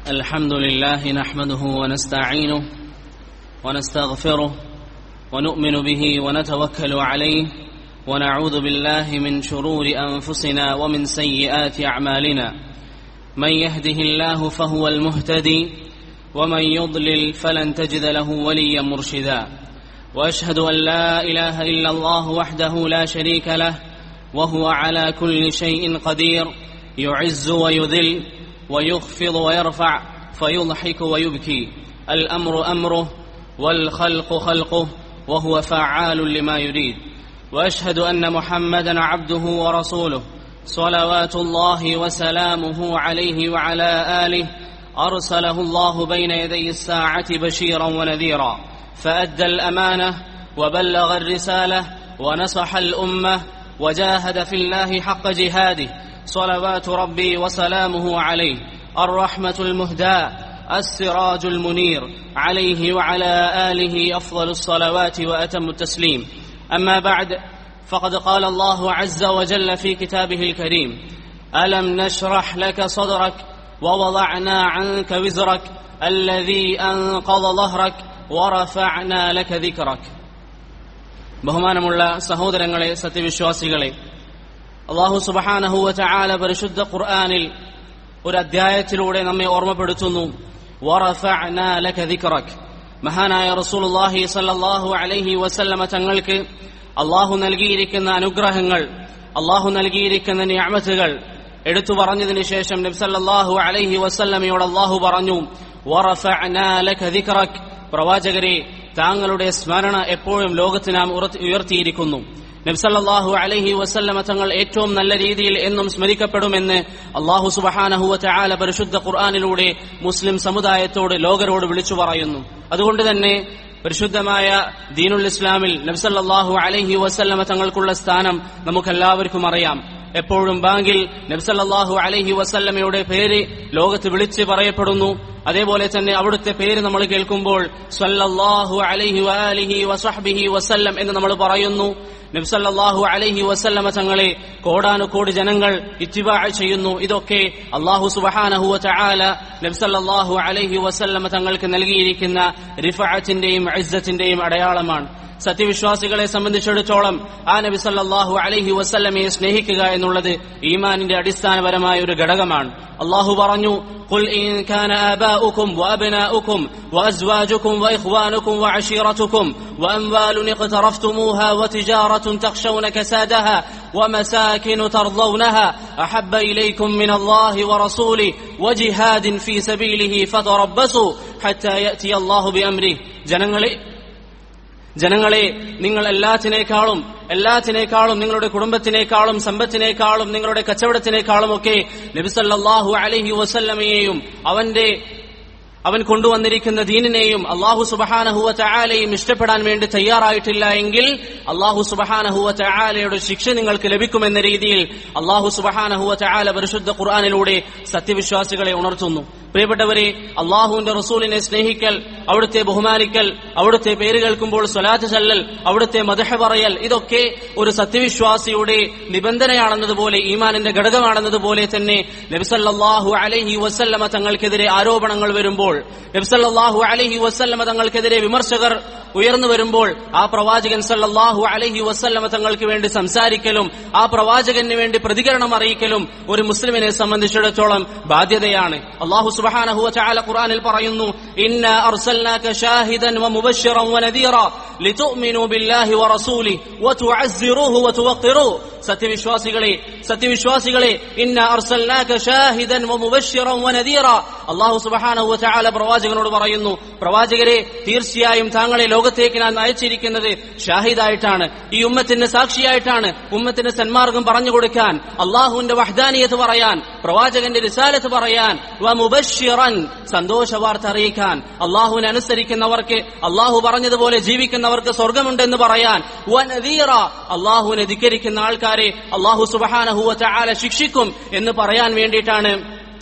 الحمد لله نحمده ونستعينه ونستغفره ونؤمن به ونتوكل عليه ونعوذ بالله من شرور انفسنا ومن سيئات اعمالنا من يهده الله فهو المهتدي ومن يضلل فلن تجد له وليا مرشدا واشهد ان لا اله الا الله وحده لا شريك له وهو على كل شيء قدير يعز ويذل ويخفض ويرفع فيضحك ويبكي الامر امره والخلق خلقه وهو فعال لما يريد واشهد ان محمدا عبده ورسوله صلوات الله وسلامه عليه وعلى اله ارسله الله بين يدي الساعه بشيرا ونذيرا فادى الامانه وبلغ الرساله ونصح الامه وجاهد في الله حق جهاده صلوات ربي وسلامه عليه الرحمه المهداه السراج المنير عليه وعلى اله افضل الصلوات واتم التسليم اما بعد فقد قال الله عز وجل في كتابه الكريم الم نشرح لك صدرك ووضعنا عنك وزرك الذي انقض ظهرك ورفعنا لك ذكرك ബഹുമാനമുള്ള സഹോദരങ്ങളെ സത്യവിശ്വാസികളെ അള്ളാഹു സുബഹാനഹുവ ചാല പരിശുദ്ധ ഖുർആാനിൽ ഒരു അധ്യായത്തിലൂടെ നമ്മെ ഓർമ്മപ്പെടുത്തുന്നു മഹാനായ റസൂലുള്ളാഹി സല്ലല്ലാഹു അലൈഹി വസല്ലമ തങ്ങൾക്ക് അള്ളാഹു നൽകിയിരിക്കുന്ന അനുഗ്രഹങ്ങൾ അള്ളാഹു നൽകിയിരിക്കുന്ന ഞാമത്തുകൾ എടുത്തു പറഞ്ഞതിന് ശേഷം നബ്സല്ലാഹു അലൈഹി വസല്ലമയോട് അള്ളാഹു പറഞ്ഞു പ്രവാചകരെ താങ്കളുടെ സ്മരണ എപ്പോഴും ലോകത്ത് നാം ഉയർത്തിയിരിക്കുന്നു നബ്സല്ലാഹു അലഹി വസല്ലമ തങ്ങൾ ഏറ്റവും നല്ല രീതിയിൽ എന്നും സ്മരിക്കപ്പെടുമെന്ന് അള്ളാഹു സുബഹാനഹുവ ചാല പരിശുദ്ധ ഖുർആാനിലൂടെ മുസ്ലിം സമുദായത്തോട് ലോകരോട് വിളിച്ചു പറയുന്നു അതുകൊണ്ട് തന്നെ പരിശുദ്ധമായ ദീനുൽ ഇസ്ലാമിൽ നബ്സല്ലാഹു അലഹി വസല്ലമ തങ്ങൾക്കുള്ള സ്ഥാനം നമുക്കെല്ലാവർക്കും അറിയാം എപ്പോഴും ബാങ്കിൽ നബ്സല്ലാഹു അലഹി വസല്ലമയുടെ പേര് ലോകത്ത് വിളിച്ച് പറയപ്പെടുന്നു അതേപോലെ തന്നെ അവിടുത്തെ പേര് നമ്മൾ കേൾക്കുമ്പോൾ സല്ലല്ലാഹു അലൈഹി വഅലിഹി വസഹ്ബിഹി വസല്ലം എന്ന് നമ്മൾ പറയുന്നു നബ്സല്ലാഹു അലൈഹി വസല്ലമ തങ്ങളെ കോടാനുകോടി ജനങ്ങൾ ഇത്തിബാ ചെയ്യുന്നു ഇതൊക്കെ അള്ളാഹു സുബഹാനഹുവ ചാല നബ്സല്ലാഹു അലൈഹി വസല്ലമ തങ്ങൾക്ക് നൽകിയിരിക്കുന്ന റിഫഅത്തിന്റെയും ഇസ്സത്തിന്റെയും അടയാളമാണ് സത്യവിശ്വാസികളെ സംബന്ധിച്ചിടത്തോളം ആ നബി സല്ലാഹു അലൈഹി വസല്ലമയെ സ്നേഹിക്കുക എന്നുള്ളത് ഈമാനിന്റെ അടിസ്ഥാനപരമായ ഒരു ഘടകമാണ് അള്ളാഹു പറഞ്ഞു قل إن كان آباؤكم وأبناؤكم وأزواجكم وإخوانكم وعشيرتكم وأموال اقترفتموها وتجارة تخشون كسادها ومساكن ترضونها أحب إليكم من الله ورسوله وجهاد في سبيله فتربصوا حتى يأتي الله بأمره ജനങ്ങളെ ജനങ്ങളെ നിങ്ങൾ എല്ലാത്തിനേക്കാളും എല്ലാത്തിനേക്കാളും നിങ്ങളുടെ കുടുംബത്തിനേക്കാളും സമ്പത്തിനേക്കാളും നിങ്ങളുടെ കച്ചവടത്തിനേക്കാളും ഒക്കെ നബിസല്ലാഹു അലഹി വസല്ലമയെയും അവന്റെ അവൻ കൊണ്ടുവന്നിരിക്കുന്ന ദീനിനെയും അള്ളാഹു സുബഹാനഹുവ ചായാലയും ഇഷ്ടപ്പെടാൻ വേണ്ടി തയ്യാറായിട്ടില്ല എങ്കിൽ അള്ളാഹു സുബഹാനഹുവ ചായാലയുടെ ശിക്ഷ നിങ്ങൾക്ക് ലഭിക്കുമെന്ന രീതിയിൽ അള്ളാഹു സുബഹാനഹുവ ചായാല പരിശുദ്ധ ഖുർആാനിലൂടെ സത്യവിശ്വാസികളെ ഉണർത്തുന്നു പ്രിയപ്പെട്ടവരെ അള്ളാഹുവിന്റെ റസൂലിനെ സ്നേഹിക്കൽ അവിടുത്തെ ബഹുമാനിക്കൽ അവിടുത്തെ പേര് കേൾക്കുമ്പോൾ സ്വലാത്ത് ചല്ലൽ അവിടുത്തെ മദഹ പറയൽ ഇതൊക്കെ ഒരു സത്യവിശ്വാസിയുടെ നിബന്ധനയാണെന്നതുപോലെ ഈമാനിന്റെ ഘടകമാണെന്നതുപോലെ തന്നെ നബ്സല്ലാഹു അലഹി വസല്ലമ തങ്ങൾക്കെതിരെ ആരോപണങ്ങൾ വരുമ്പോൾ നബ്സല്ലാഹു അലഹി വസല്ലമ തങ്ങൾക്കെതിരെ വിമർശകർ ഉയർന്നു വരുമ്പോൾ ആ പ്രവാചകൻ സല്ലാഹു അലഹി വസല്ലമ തങ്ങൾക്ക് വേണ്ടി സംസാരിക്കലും ആ പ്രവാചകന് വേണ്ടി പ്രതികരണം അറിയിക്കലും ഒരു മുസ്ലിമിനെ സംബന്ധിച്ചിടത്തോളം ബാധ്യതയാണ് അള്ളാഹു സുബ്ഹാനഹു വതആല ഖുർആനിൽ പറയുന്നു ഇന്ന അർസൽനാക ഷാഹിദൻ വമുബശ്ശിറൻ വനദീറ ലിതുഅ്മിനു ബില്ലാഹി വറസൂലിഹി വതുഅസ്സിറുഹു വതുവഖിറു സത്യവിശ്വാസികളെ സത്യവിശ്വാസികളെ ഇന്ന അർസൽനാക ഷാഹിദൻ വമുബശ്ശിറൻ വനദീറ അള്ളാഹു സുബ്ഹാനഹു വതആല പ്രവാചകനോട് പറയുന്നു പ്രവാചകരെ തീർച്ചയായും താങ്കളെ ലോകത്തേക്ക് ഞാൻ അയച്ചിരിക്കുന്നത് ഷാഹിദായിട്ടാണ് ഈ ഉമ്മത്തിന് സാക്ഷിയായിട്ടാണ് ഉമ്മത്തിന് സന്മാർഗം പറഞ്ഞു കൊടുക്കാൻ അള്ളാഹുവിന്റെ വഹ്ദാനിയത്ത് പറയാൻ പ്രവാചകന്റെ റിസാലത്ത് പറയാൻ മുബഷിറൻ സന്തോഷ വാർത്ത അറിയിക്കാൻ അള്ളാഹുവിനെ അനുസരിക്കുന്നവർക്ക് അള്ളാഹു പറഞ്ഞതുപോലെ ജീവിക്കുന്നവർക്ക് സ്വർഗമുണ്ടെന്ന് പറയാൻ വനദീറ അള്ളാഹുവിനെ ധിക്കരിക്കുന്ന ആൾക്കാരെ അള്ളാഹു സുബഹാനഹുവ ചാല ശിക്ഷിക്കും എന്ന് പറയാൻ വേണ്ടിയിട്ടാണ്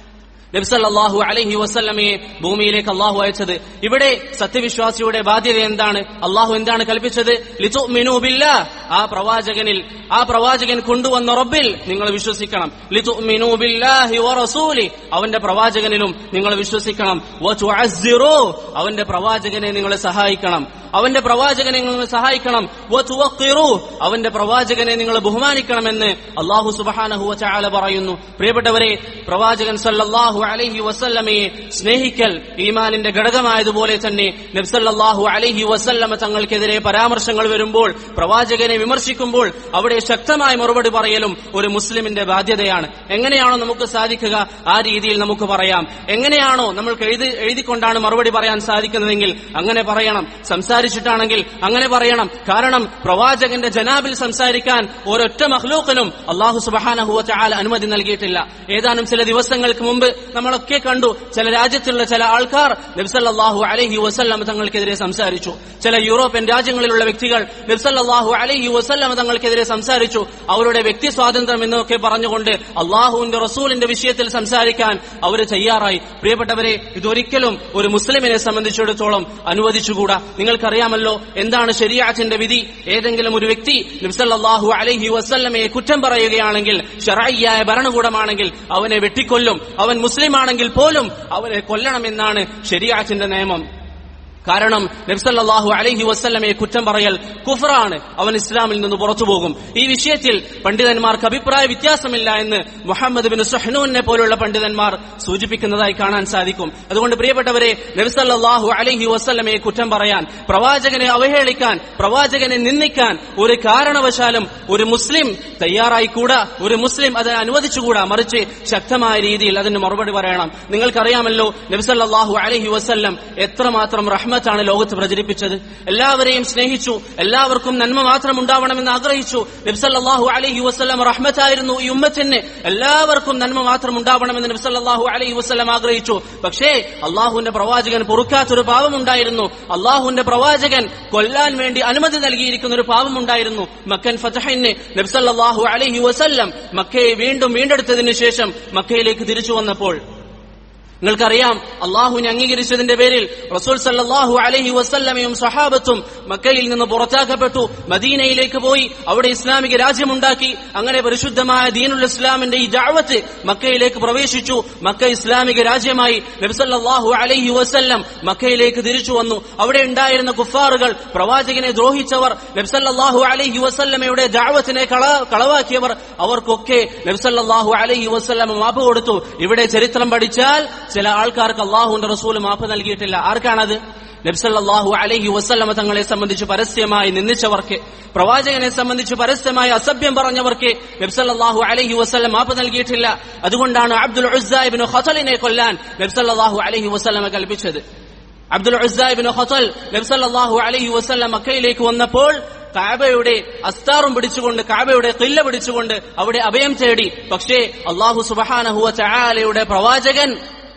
നബ്സല്ലാഹു അലഹി വസ്ല്ലമയെ ഭൂമിയിലേക്ക് അള്ളാഹു അയച്ചത് ഇവിടെ സത്യവിശ്വാസിയുടെ ബാധ്യത എന്താണ് അള്ളാഹു എന്താണ് കൽപ്പിച്ചത് ലിതുഅ്മിനൂ ബില്ലാഹ് ആ പ്രവാചകനിൽ ആ പ്രവാചകൻ കൊണ്ടുവന്ന റബ്ബിൽ നിങ്ങൾ വിശ്വസിക്കണം ലിതുഅ്മിനൂ ബില്ലാഹി വറസൂലി അവന്റെ പ്രവാചകനിലും നിങ്ങൾ വിശ്വസിക്കണം വതുഅസ്സിറൂ അവന്റെ പ്രവാചകനെ നിങ്ങൾ സഹായിക്കണം അവന്റെ പ്രവാചകനെ നിങ്ങൾ സഹായിക്കണം വതുവഖിറൂ അവന്റെ പ്രവാചകനെ നിങ്ങൾ ബഹുമാനിക്കണമെന്ന് അള്ളാഹു സുബ്ഹാനഹു വതആല പറയുന്നു പ്രിയപ്പെട്ടവരെ പ്രവാചകൻ സല്ലല്ലാഹു അലൈഹി വസല്ലമയെ സ്നേഹിക്കൽ ഈമാനിന്റെ ഘടകമായതുപോലെ തന്നെ നബ്സല്ലാഹു അലൈഹി വസല്ലമ തങ്ങൾക്കെതിരെ പരാമർശങ്ങൾ വരുമ്പോൾ പ്രവാചകനെ വിമർശിക്കുമ്പോൾ അവിടെ ശക്തമായ മറുപടി പറയലും ഒരു മുസ്ലിമിന്റെ ബാധ്യതയാണ് എങ്ങനെയാണോ നമുക്ക് സാധിക്കുക ആ രീതിയിൽ നമുക്ക് പറയാം എങ്ങനെയാണോ നമ്മൾക്ക് എഴുതി എഴുതിക്കൊണ്ടാണ് മറുപടി പറയാൻ സാധിക്കുന്നതെങ്കിൽ അങ്ങനെ പറയണം സംസാരിച്ചിട്ടാണെങ്കിൽ അങ്ങനെ പറയണം കാരണം പ്രവാചകന്റെ ജനാബിൽ സംസാരിക്കാൻ ഒരൊറ്റ മഹ്ലൂക്കിനും അള്ളാഹു സുബഹാനഹുവ ചാല അനുമതി നൽകിയിട്ടില്ല ഏതാനും ചില ദിവസങ്ങൾക്ക് മുമ്പ് നമ്മളൊക്കെ കണ്ടു ചില രാജ്യത്തുള്ള ചില ആൾക്കാർ നബ്സല്ലാഹു അലഹി വസല്ലം തങ്ങൾക്കെതിരെ സംസാരിച്ചു ചില യൂറോപ്യൻ രാജ്യങ്ങളിലുള്ള വ്യക്തികൾ നബ്സല്ലാഹു അലഹി വസല്ലം തങ്ങൾക്കെതിരെ സംസാരിച്ചു അവരുടെ വ്യക്തി സ്വാതന്ത്ര്യം എന്നൊക്കെ പറഞ്ഞുകൊണ്ട് അള്ളാഹുവിന്റെ റസൂലിന്റെ വിഷയത്തിൽ സംസാരിക്കാൻ അവർ തയ്യാറായി പ്രിയപ്പെട്ടവരെ ഇതൊരിക്കലും ഒരു മുസ്ലിമിനെ സംബന്ധിച്ചിടത്തോളം അനുവദിച്ചുകൂടാ നിങ്ങൾക്കറിയാമല്ലോ എന്താണ് ശരിയാറ്റിന്റെ വിധി ഏതെങ്കിലും ഒരു വ്യക്തി നബ്സല്ലാഹു അലഹി വസല്ലമയെ കുറ്റം പറയുകയാണെങ്കിൽ ഷറായിയായ ഭരണകൂടമാണെങ്കിൽ അവനെ വെട്ടിക്കൊല്ലും അവൻ മുസ്ലിമാണെങ്കിൽ പോലും അവനെ കൊല്ലണമെന്നാണ് ശരിയാറ്റിന്റെ നിയമം കാരണം നബ്സല്ലാഹു അലഹി വസ്ല്ലമയെ കുറ്റം പറയൽ കുഫറാണ് അവൻ ഇസ്ലാമിൽ നിന്ന് പുറത്തു പോകും ഈ വിഷയത്തിൽ പണ്ഡിതന്മാർക്ക് അഭിപ്രായ വ്യത്യാസമില്ല എന്ന് മുഹമ്മദ് ബിൻ സുഹ്നൂനെ പോലുള്ള പണ്ഡിതന്മാർ സൂചിപ്പിക്കുന്നതായി കാണാൻ സാധിക്കും അതുകൊണ്ട് പ്രിയപ്പെട്ടവരെ നബ്സല്ലാഹു അലഹി വസ്ല്ലമയെ കുറ്റം പറയാൻ പ്രവാചകനെ അവഹേളിക്കാൻ പ്രവാചകനെ നിന്ദിക്കാൻ ഒരു കാരണവശാലും ഒരു മുസ്ലിം തയ്യാറായിക്കൂടാ ഒരു മുസ്ലിം അതിനെ അനുവദിച്ചുകൂടാ മറിച്ച് ശക്തമായ രീതിയിൽ അതിന് മറുപടി പറയണം നിങ്ങൾക്കറിയാമല്ലോ നബ്സല്ലാഹു അലഹി വസ്ല്ലം എത്രമാത്രം റഹ്മ റഹ്മത്താണ് ലോകത്ത് പ്രചരിപ്പിച്ചത് എല്ലാവരെയും സ്നേഹിച്ചു എല്ലാവർക്കും നന്മ മാത്രം ഉണ്ടാവണമെന്ന് ആഗ്രഹിച്ചു നബ്സല്ലാഹു അലഹി വസ്ലം റഹ്മത്തായിരുന്നു ഈ ഉമ്മത്തിന് എല്ലാവർക്കും നന്മ മാത്രം ഉണ്ടാവണമെന്ന് നബ്സല്ലാഹു അലഹി വസ്ലം ആഗ്രഹിച്ചു പക്ഷേ അള്ളാഹുവിന്റെ പ്രവാചകൻ പൊറുക്കാത്തൊരു പാവമുണ്ടായിരുന്നു അള്ളാഹുവിന്റെ പ്രവാചകൻ കൊല്ലാൻ വേണ്ടി അനുമതി നൽകിയിരിക്കുന്ന ഒരു പാവമുണ്ടായിരുന്നു മക്കൻ ഫതഹിന് നബ്സല്ലാഹു അലഹി വസ്ല്ലം മക്കയെ വീണ്ടും വീണ്ടെടുത്തതിനു ശേഷം മക്കയിലേക്ക് തിരിച്ചു വന്നപ്പോൾ നിങ്ങൾക്കറിയാം അള്ളാഹുവിനെ അംഗീകരിച്ചതിന്റെ പേരിൽ റസൂൽ സല്ലാഹു അലഹി വസ്ല്ലമയും സഹാബത്തും മക്കയിൽ നിന്ന് പുറത്താക്കപ്പെട്ടു മദീനയിലേക്ക് പോയി അവിടെ ഇസ്ലാമിക രാജ്യമുണ്ടാക്കി അങ്ങനെ പരിശുദ്ധമായ ദീനുൽ ഇസ്ലാമിന്റെ ഈ ജാവത്ത് മക്കയിലേക്ക് പ്രവേശിച്ചു മക്ക ഇസ്ലാമിക രാജ്യമായി നബ്സല്ലാഹു അലഹി വസ്ല്ലം മക്കയിലേക്ക് തിരിച്ചു വന്നു അവിടെ ഉണ്ടായിരുന്ന കുഫാറുകൾ പ്രവാചകനെ ദ്രോഹിച്ചവർ നബ്സല്ലാഹു അലഹി വസ്ല്ലമയുടെ ജാവത്തിനെ കളവാക്കിയവർ അവർക്കൊക്കെ നബ്സല്ലാഹു അലഹി വസ്ല്ലം മാപ്പ് കൊടുത്തു ഇവിടെ ചരിത്രം പഠിച്ചാൽ ചില ആൾക്കാർക്ക് അള്ളാഹുവിന്റെ റസൂൽ മാപ്പ് നൽകിയിട്ടില്ല ആർക്കാണത് നബ്സല്ലാഹു അലഹി വസ്ല്ലമ തങ്ങളെ സംബന്ധിച്ച് പരസ്യമായി നിന്ദിച്ചവർക്ക് പ്രവാചകനെ സംബന്ധിച്ച് പരസ്യമായി അസഭ്യം പറഞ്ഞവർക്ക് നബ്സല്ലാഹു അലഹി വസ്ല്ലം മാപ്പ് നൽകിയിട്ടില്ല അതുകൊണ്ടാണ് അബ്ദുൽ ഉസാഹിബിന് ഖത്തലിനെ കൊല്ലാൻ നബ്സല്ലാഹു അലഹി വസ്ല്ലമ കൽപ്പിച്ചത് അബ്ദുൽ ഉസാഹിബിന് ഖത്തൽ നബ്സല്ലാഹു അലഹി വസ്ല്ലം മക്കയിലേക്ക് വന്നപ്പോൾ കാബയുടെ അസ്താറും പിടിച്ചുകൊണ്ട് കാബയുടെ കില്ല പിടിച്ചുകൊണ്ട് അവിടെ അഭയം തേടി പക്ഷേ അള്ളാഹു സുബഹാനഹുവ ചായാലയുടെ പ്രവാചകൻ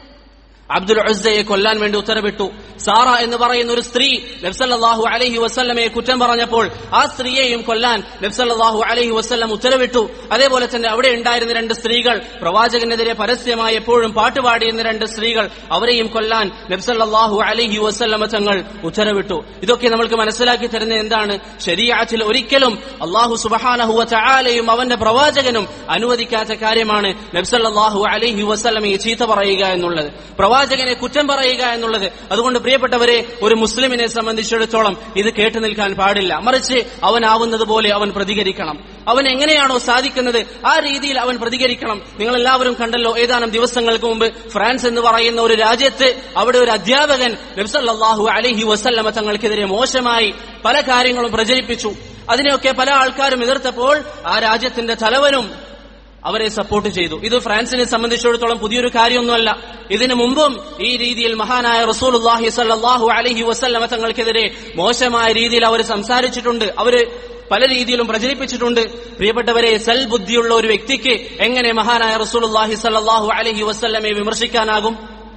അബ്ദുൽ ഉസ്സയെ കൊല്ലാൻ വേണ്ടി ഉത്തരവിട്ടു സാറ എന്ന് പറയുന്ന ഒരു സ്ത്രീ നബ്സല്ലാഹു അലഹി വസ്ല്ലമയെ കുറ്റം പറഞ്ഞപ്പോൾ ആ സ്ത്രീയെയും കൊല്ലാൻ നബ്സല്ലാഹു അലഹി വസ്ല്ലം ഉത്തരവിട്ടു അതേപോലെ തന്നെ അവിടെ ഉണ്ടായിരുന്ന രണ്ട് സ്ത്രീകൾ പ്രവാചകനെതിരെ പരസ്യമായി എപ്പോഴും പാട്ടുപാടിയിരുന്ന രണ്ട് സ്ത്രീകൾ അവരെയും കൊല്ലാൻ നബ്സല്ലാഹു അലഹി വസ്ല്ലമ തങ്ങൾ ഉത്തരവിട്ടു ഇതൊക്കെ നമ്മൾക്ക് മനസ്സിലാക്കി തരുന്ന എന്താണ് ശരിയാറ്റിൽ ഒരിക്കലും അള്ളാഹു സുബഹാനഹുവ ചായാലയും അവന്റെ പ്രവാചകനും അനുവദിക്കാത്ത കാര്യമാണ് നബ്സല്ലാഹു അലഹി വസ്ല്ലമയെ ചീത്ത പറയുക എന്നുള്ളത് പ്രവാചകനെ കുറ്റം പറയുക എന്നുള്ളത് അതുകൊണ്ട് പ്രിയപ്പെട്ടവരെ ഒരു മുസ്ലിമിനെ സംബന്ധിച്ചിടത്തോളം ഇത് കേട്ടു നിൽക്കാൻ പാടില്ല മറിച്ച് അവനാവുന്നത് പോലെ അവൻ പ്രതികരിക്കണം അവൻ എങ്ങനെയാണോ സാധിക്കുന്നത് ആ രീതിയിൽ അവൻ പ്രതികരിക്കണം നിങ്ങൾ എല്ലാവരും കണ്ടല്ലോ ഏതാനും ദിവസങ്ങൾക്ക് മുമ്പ് ഫ്രാൻസ് എന്ന് പറയുന്ന ഒരു രാജ്യത്ത് അവിടെ ഒരു അധ്യാപകൻ നബ്സല്ലാഹു അലഹി വസല്ലമ തങ്ങൾക്കെതിരെ മോശമായി പല കാര്യങ്ങളും പ്രചരിപ്പിച്ചു അതിനെയൊക്കെ പല ആൾക്കാരും എതിർത്തപ്പോൾ ആ രാജ്യത്തിന്റെ തലവനും അവരെ സപ്പോർട്ട് ചെയ്തു ഇത് ഫ്രാൻസിനെ സംബന്ധിച്ചിടത്തോളം പുതിയൊരു കാര്യമൊന്നുമല്ല ഇതിനു മുമ്പും ഈ രീതിയിൽ മഹാനായ റസൂലുല്ലാഹി സല്ലാഹു അലഹി വസല്ലമ തങ്ങൾക്കെതിരെ മോശമായ രീതിയിൽ അവർ സംസാരിച്ചിട്ടുണ്ട് അവര് പല രീതിയിലും പ്രചരിപ്പിച്ചിട്ടുണ്ട് പ്രിയപ്പെട്ടവരെ സൽ ബുദ്ധിയുള്ള ഒരു വ്യക്തിക്ക് എങ്ങനെ മഹാനായ റസൂലുല്ലാഹി സല്ലാഹു അലഹി വസല്ലമെ വിമർശിക്കാനാകും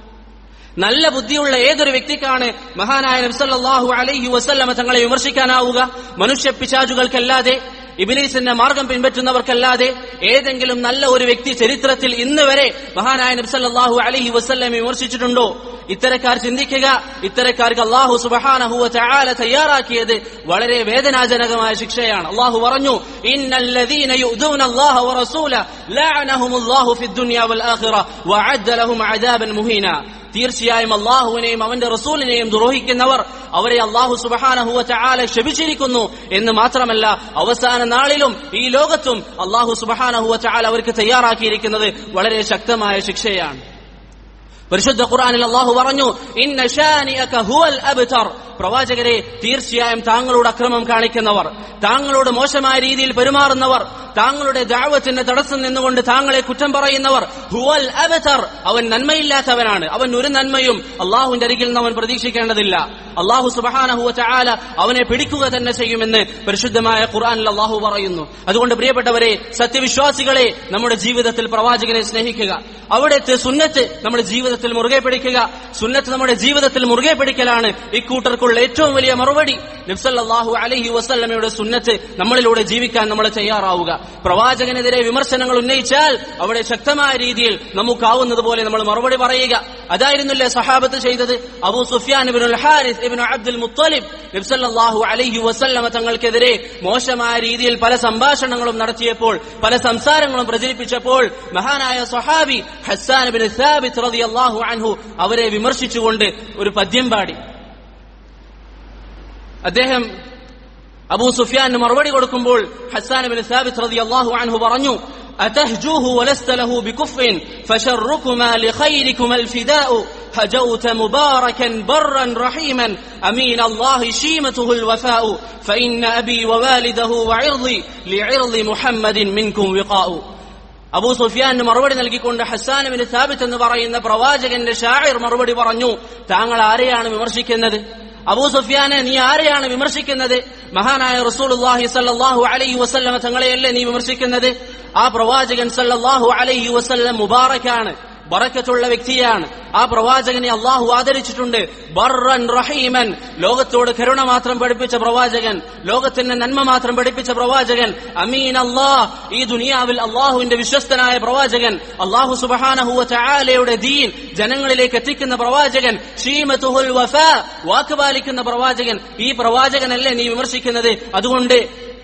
നല്ല ബുദ്ധിയുള്ള ഏതൊരു വ്യക്തിക്കാണ് മഹാനായ നബ്സല്ലാഹു അലൈഹി വസല്ലമ തങ്ങളെ വിമർശിക്കാനാവുക മനുഷ്യ പിശാചുകൾക്കല്ലാതെ ഇബിലീസിന്റെ മാർഗം പിൻപറ്റുന്നവർക്കല്ലാതെ ഏതെങ്കിലും നല്ല ഒരു വ്യക്തി ചരിത്രത്തിൽ ഇന്ന് വരെ മഹാനായ നബ്സല്ലാഹു അലഹി വസ്ല്ലം വിമർശിച്ചിട്ടുണ്ടോ ഇത്തരക്കാർ ചിന്തിക്കുക ഇത്തരക്കാർക്ക് അള്ളാഹു സുബഹാനഹുവ ചാല തയ്യാറാക്കിയത് വളരെ വേദനാജനകമായ ശിക്ഷയാണ് അള്ളാഹു പറഞ്ഞു ഇന്നല്ലദീന യുദൂന അല്ലാഹ വറസൂല ലഅനഹുമുല്ലാഹു ഫിദ്ദുനിയ വൽ ആഖിറ വഅദ്ദ ലഹും അദാബൻ മുഹീന തീർച്ചയായും അള്ളാഹുവിനെയും അവന്റെ റസൂലിനെയും ദ്രോഹിക്കുന്നവർ അവരെ അള്ളാഹു സുബഹാനഹുവ ചാല ക്ഷമിച്ചിരിക്കുന്നു എന്ന് മാത്രമല്ല അവസാന നാളിലും ഈ ലോകത്തും അള്ളാഹു സുബഹാനഹുവ ചാല അവർക്ക് തയ്യാറാക്കിയിരിക്കുന്നത് വളരെ ശക്തമായ ശിക്ഷയാണ് പരിശുദ്ധ ഖുർആനിൽ അള്ളാഹു പറഞ്ഞു ഇന്ന ഷാനിഅക ഹുവൽ അബ്തർ പ്രവാചകരെ തീർച്ചയായും താങ്കളോട് അക്രമം കാണിക്കുന്നവർ താങ്കളോട് മോശമായ രീതിയിൽ പെരുമാറുന്നവർ താങ്കളുടെ ദാവത്തിന് തടസ്സം നിന്നുകൊണ്ട് താങ്കളെ കുറ്റം പറയുന്നവർ ഹുവൽ അബ്തർ അവൻ നന്മയില്ലാത്തവനാണ് അവൻ ഒരു നന്മയും അള്ളാഹുവിന്റെ അരികിൽ നിന്ന് അവൻ പ്രതീക്ഷിക്കേണ്ടതില്ല അള്ളാഹു സുബഹാനഹുവ ചാല അവനെ പിടിക്കുക തന്നെ ചെയ്യുമെന്ന് പരിശുദ്ധമായ ഖുർആനിൽ അള്ളാഹു പറയുന്നു അതുകൊണ്ട് പ്രിയപ്പെട്ടവരെ സത്യവിശ്വാസികളെ നമ്മുടെ ജീവിതത്തിൽ പ്രവാചകനെ സ്നേഹിക്കുക അവിടുത്തെ സുന്നത്ത് നമ്മുടെ ജീവിതത്തിൽ മുറുകെ പിടിക്കുക സുന്നത്ത് നമ്മുടെ ജീവിതത്തിൽ മുറുകെ പിടിക്കലാണ് ഇക്കൂട്ടർക്കുള്ള ഏറ്റവും വലിയ മറുപടി നബ്സല്ലാഹു അലഹി വസ്ല്ലമയുടെ സുന്നത്ത് നമ്മളിലൂടെ ജീവിക്കാൻ നമ്മൾ തയ്യാറാവുക പ്രവാചകനെതിരെ വിമർശനങ്ങൾ ഉന്നയിച്ചാൽ അവിടെ ശക്തമായ രീതിയിൽ നമുക്കാവുന്നത് പോലെ നമ്മൾ മറുപടി പറയുക അതായിരുന്നില്ലേ സഹാബത്ത് ചെയ്തത് അബൂ സുഫിയാൻ ഇബ്നുൽ ഹാരിസ് ഇബ്നു അബ്ദുൽ മുത്തലിബ് നബ്സല്ലാഹു അലൈഹി വസല്ലമ തങ്ങൾക്കെതിരെ മോശമായ രീതിയിൽ പല സംഭാഷണങ്ങളും നടത്തിയപ്പോൾ പല സംസാരങ്ങളും പ്രചരിപ്പിച്ചപ്പോൾ മഹാനായ സ്വഹാബി ഹസ്സാൻ ബിൻ സാബിത്ത് റളിയല്ലാഹു അൻഹു അവരെ വിമർശിച്ചുകൊണ്ട് ഒരു പദ്യം പാടി അദ്ദേഹം അബൂ സുഫിയാന് മറുപടി കൊടുക്കുമ്പോൾ ഹസ്സാൻ ബിൻ സാബിത്ത് റളിയല്ലാഹു അൻഹു പറഞ്ഞു أتهجوه ولست له بكف فشركما لخيركما الفداء هجوت مباركا برا رحيما أمين الله شيمته الوفاء فإن أبي ووالده وعرضي لعرض محمد منكم وقاء അബൂ സുഫിയാന് മറുപടി നൽകിക്കൊണ്ട് ഹസ്സാനുവിന് സാബിത്ത് എന്ന് പറയുന്ന പ്രവാചകന്റെ ഷായർ മറുപടി പറഞ്ഞു താങ്കൾ ആരെയാണ് വിമർശിക്കുന്നത് അബൂ സുഫിയാനെ നീ ആരെയാണ് വിമർശിക്കുന്നത് മഹാനായ റസൂലുള്ളാഹി സല്ലല്ലാഹു അലൈഹി വസല്ലമ തങ്ങളെയല്ലേ നീ വിമർശിക്കുന്നത് ആ പ്രവാചകൻ സല്ലല്ലാഹു അലൈഹി വസല്ലം മുബാറക്കാണ് ബറക്കത്തുള്ള വ്യക്തിയാണ് ആ പ്രവാചകനെ അള്ളാഹു ആദരിച്ചിട്ടുണ്ട് ബർറൻ റഹീമൻ ലോകത്തോട് കരുണ മാത്രം പഠിപ്പിച്ച പ്രവാചകൻ ലോകത്തിന്റെ നന്മ മാത്രം പഠിപ്പിച്ച പ്രവാചകൻ അമീൻ അള്ളാഹ് ഈ ദുനിയാവിൽ അള്ളാഹുവിന്റെ വിശ്വസ്തനായ പ്രവാചകൻ അള്ളാഹു സുബഹാനഹുവ ചായാലയുടെ ദീൻ ജനങ്ങളിലേക്ക് എത്തിക്കുന്ന പ്രവാചകൻ ഷീമത്തുഹുൽ വഫ വാക്കുപാലിക്കുന്ന പ്രവാചകൻ ഈ പ്രവാചകനല്ലേ നീ വിമർശിക്കുന്നത് അതുകൊണ്ട്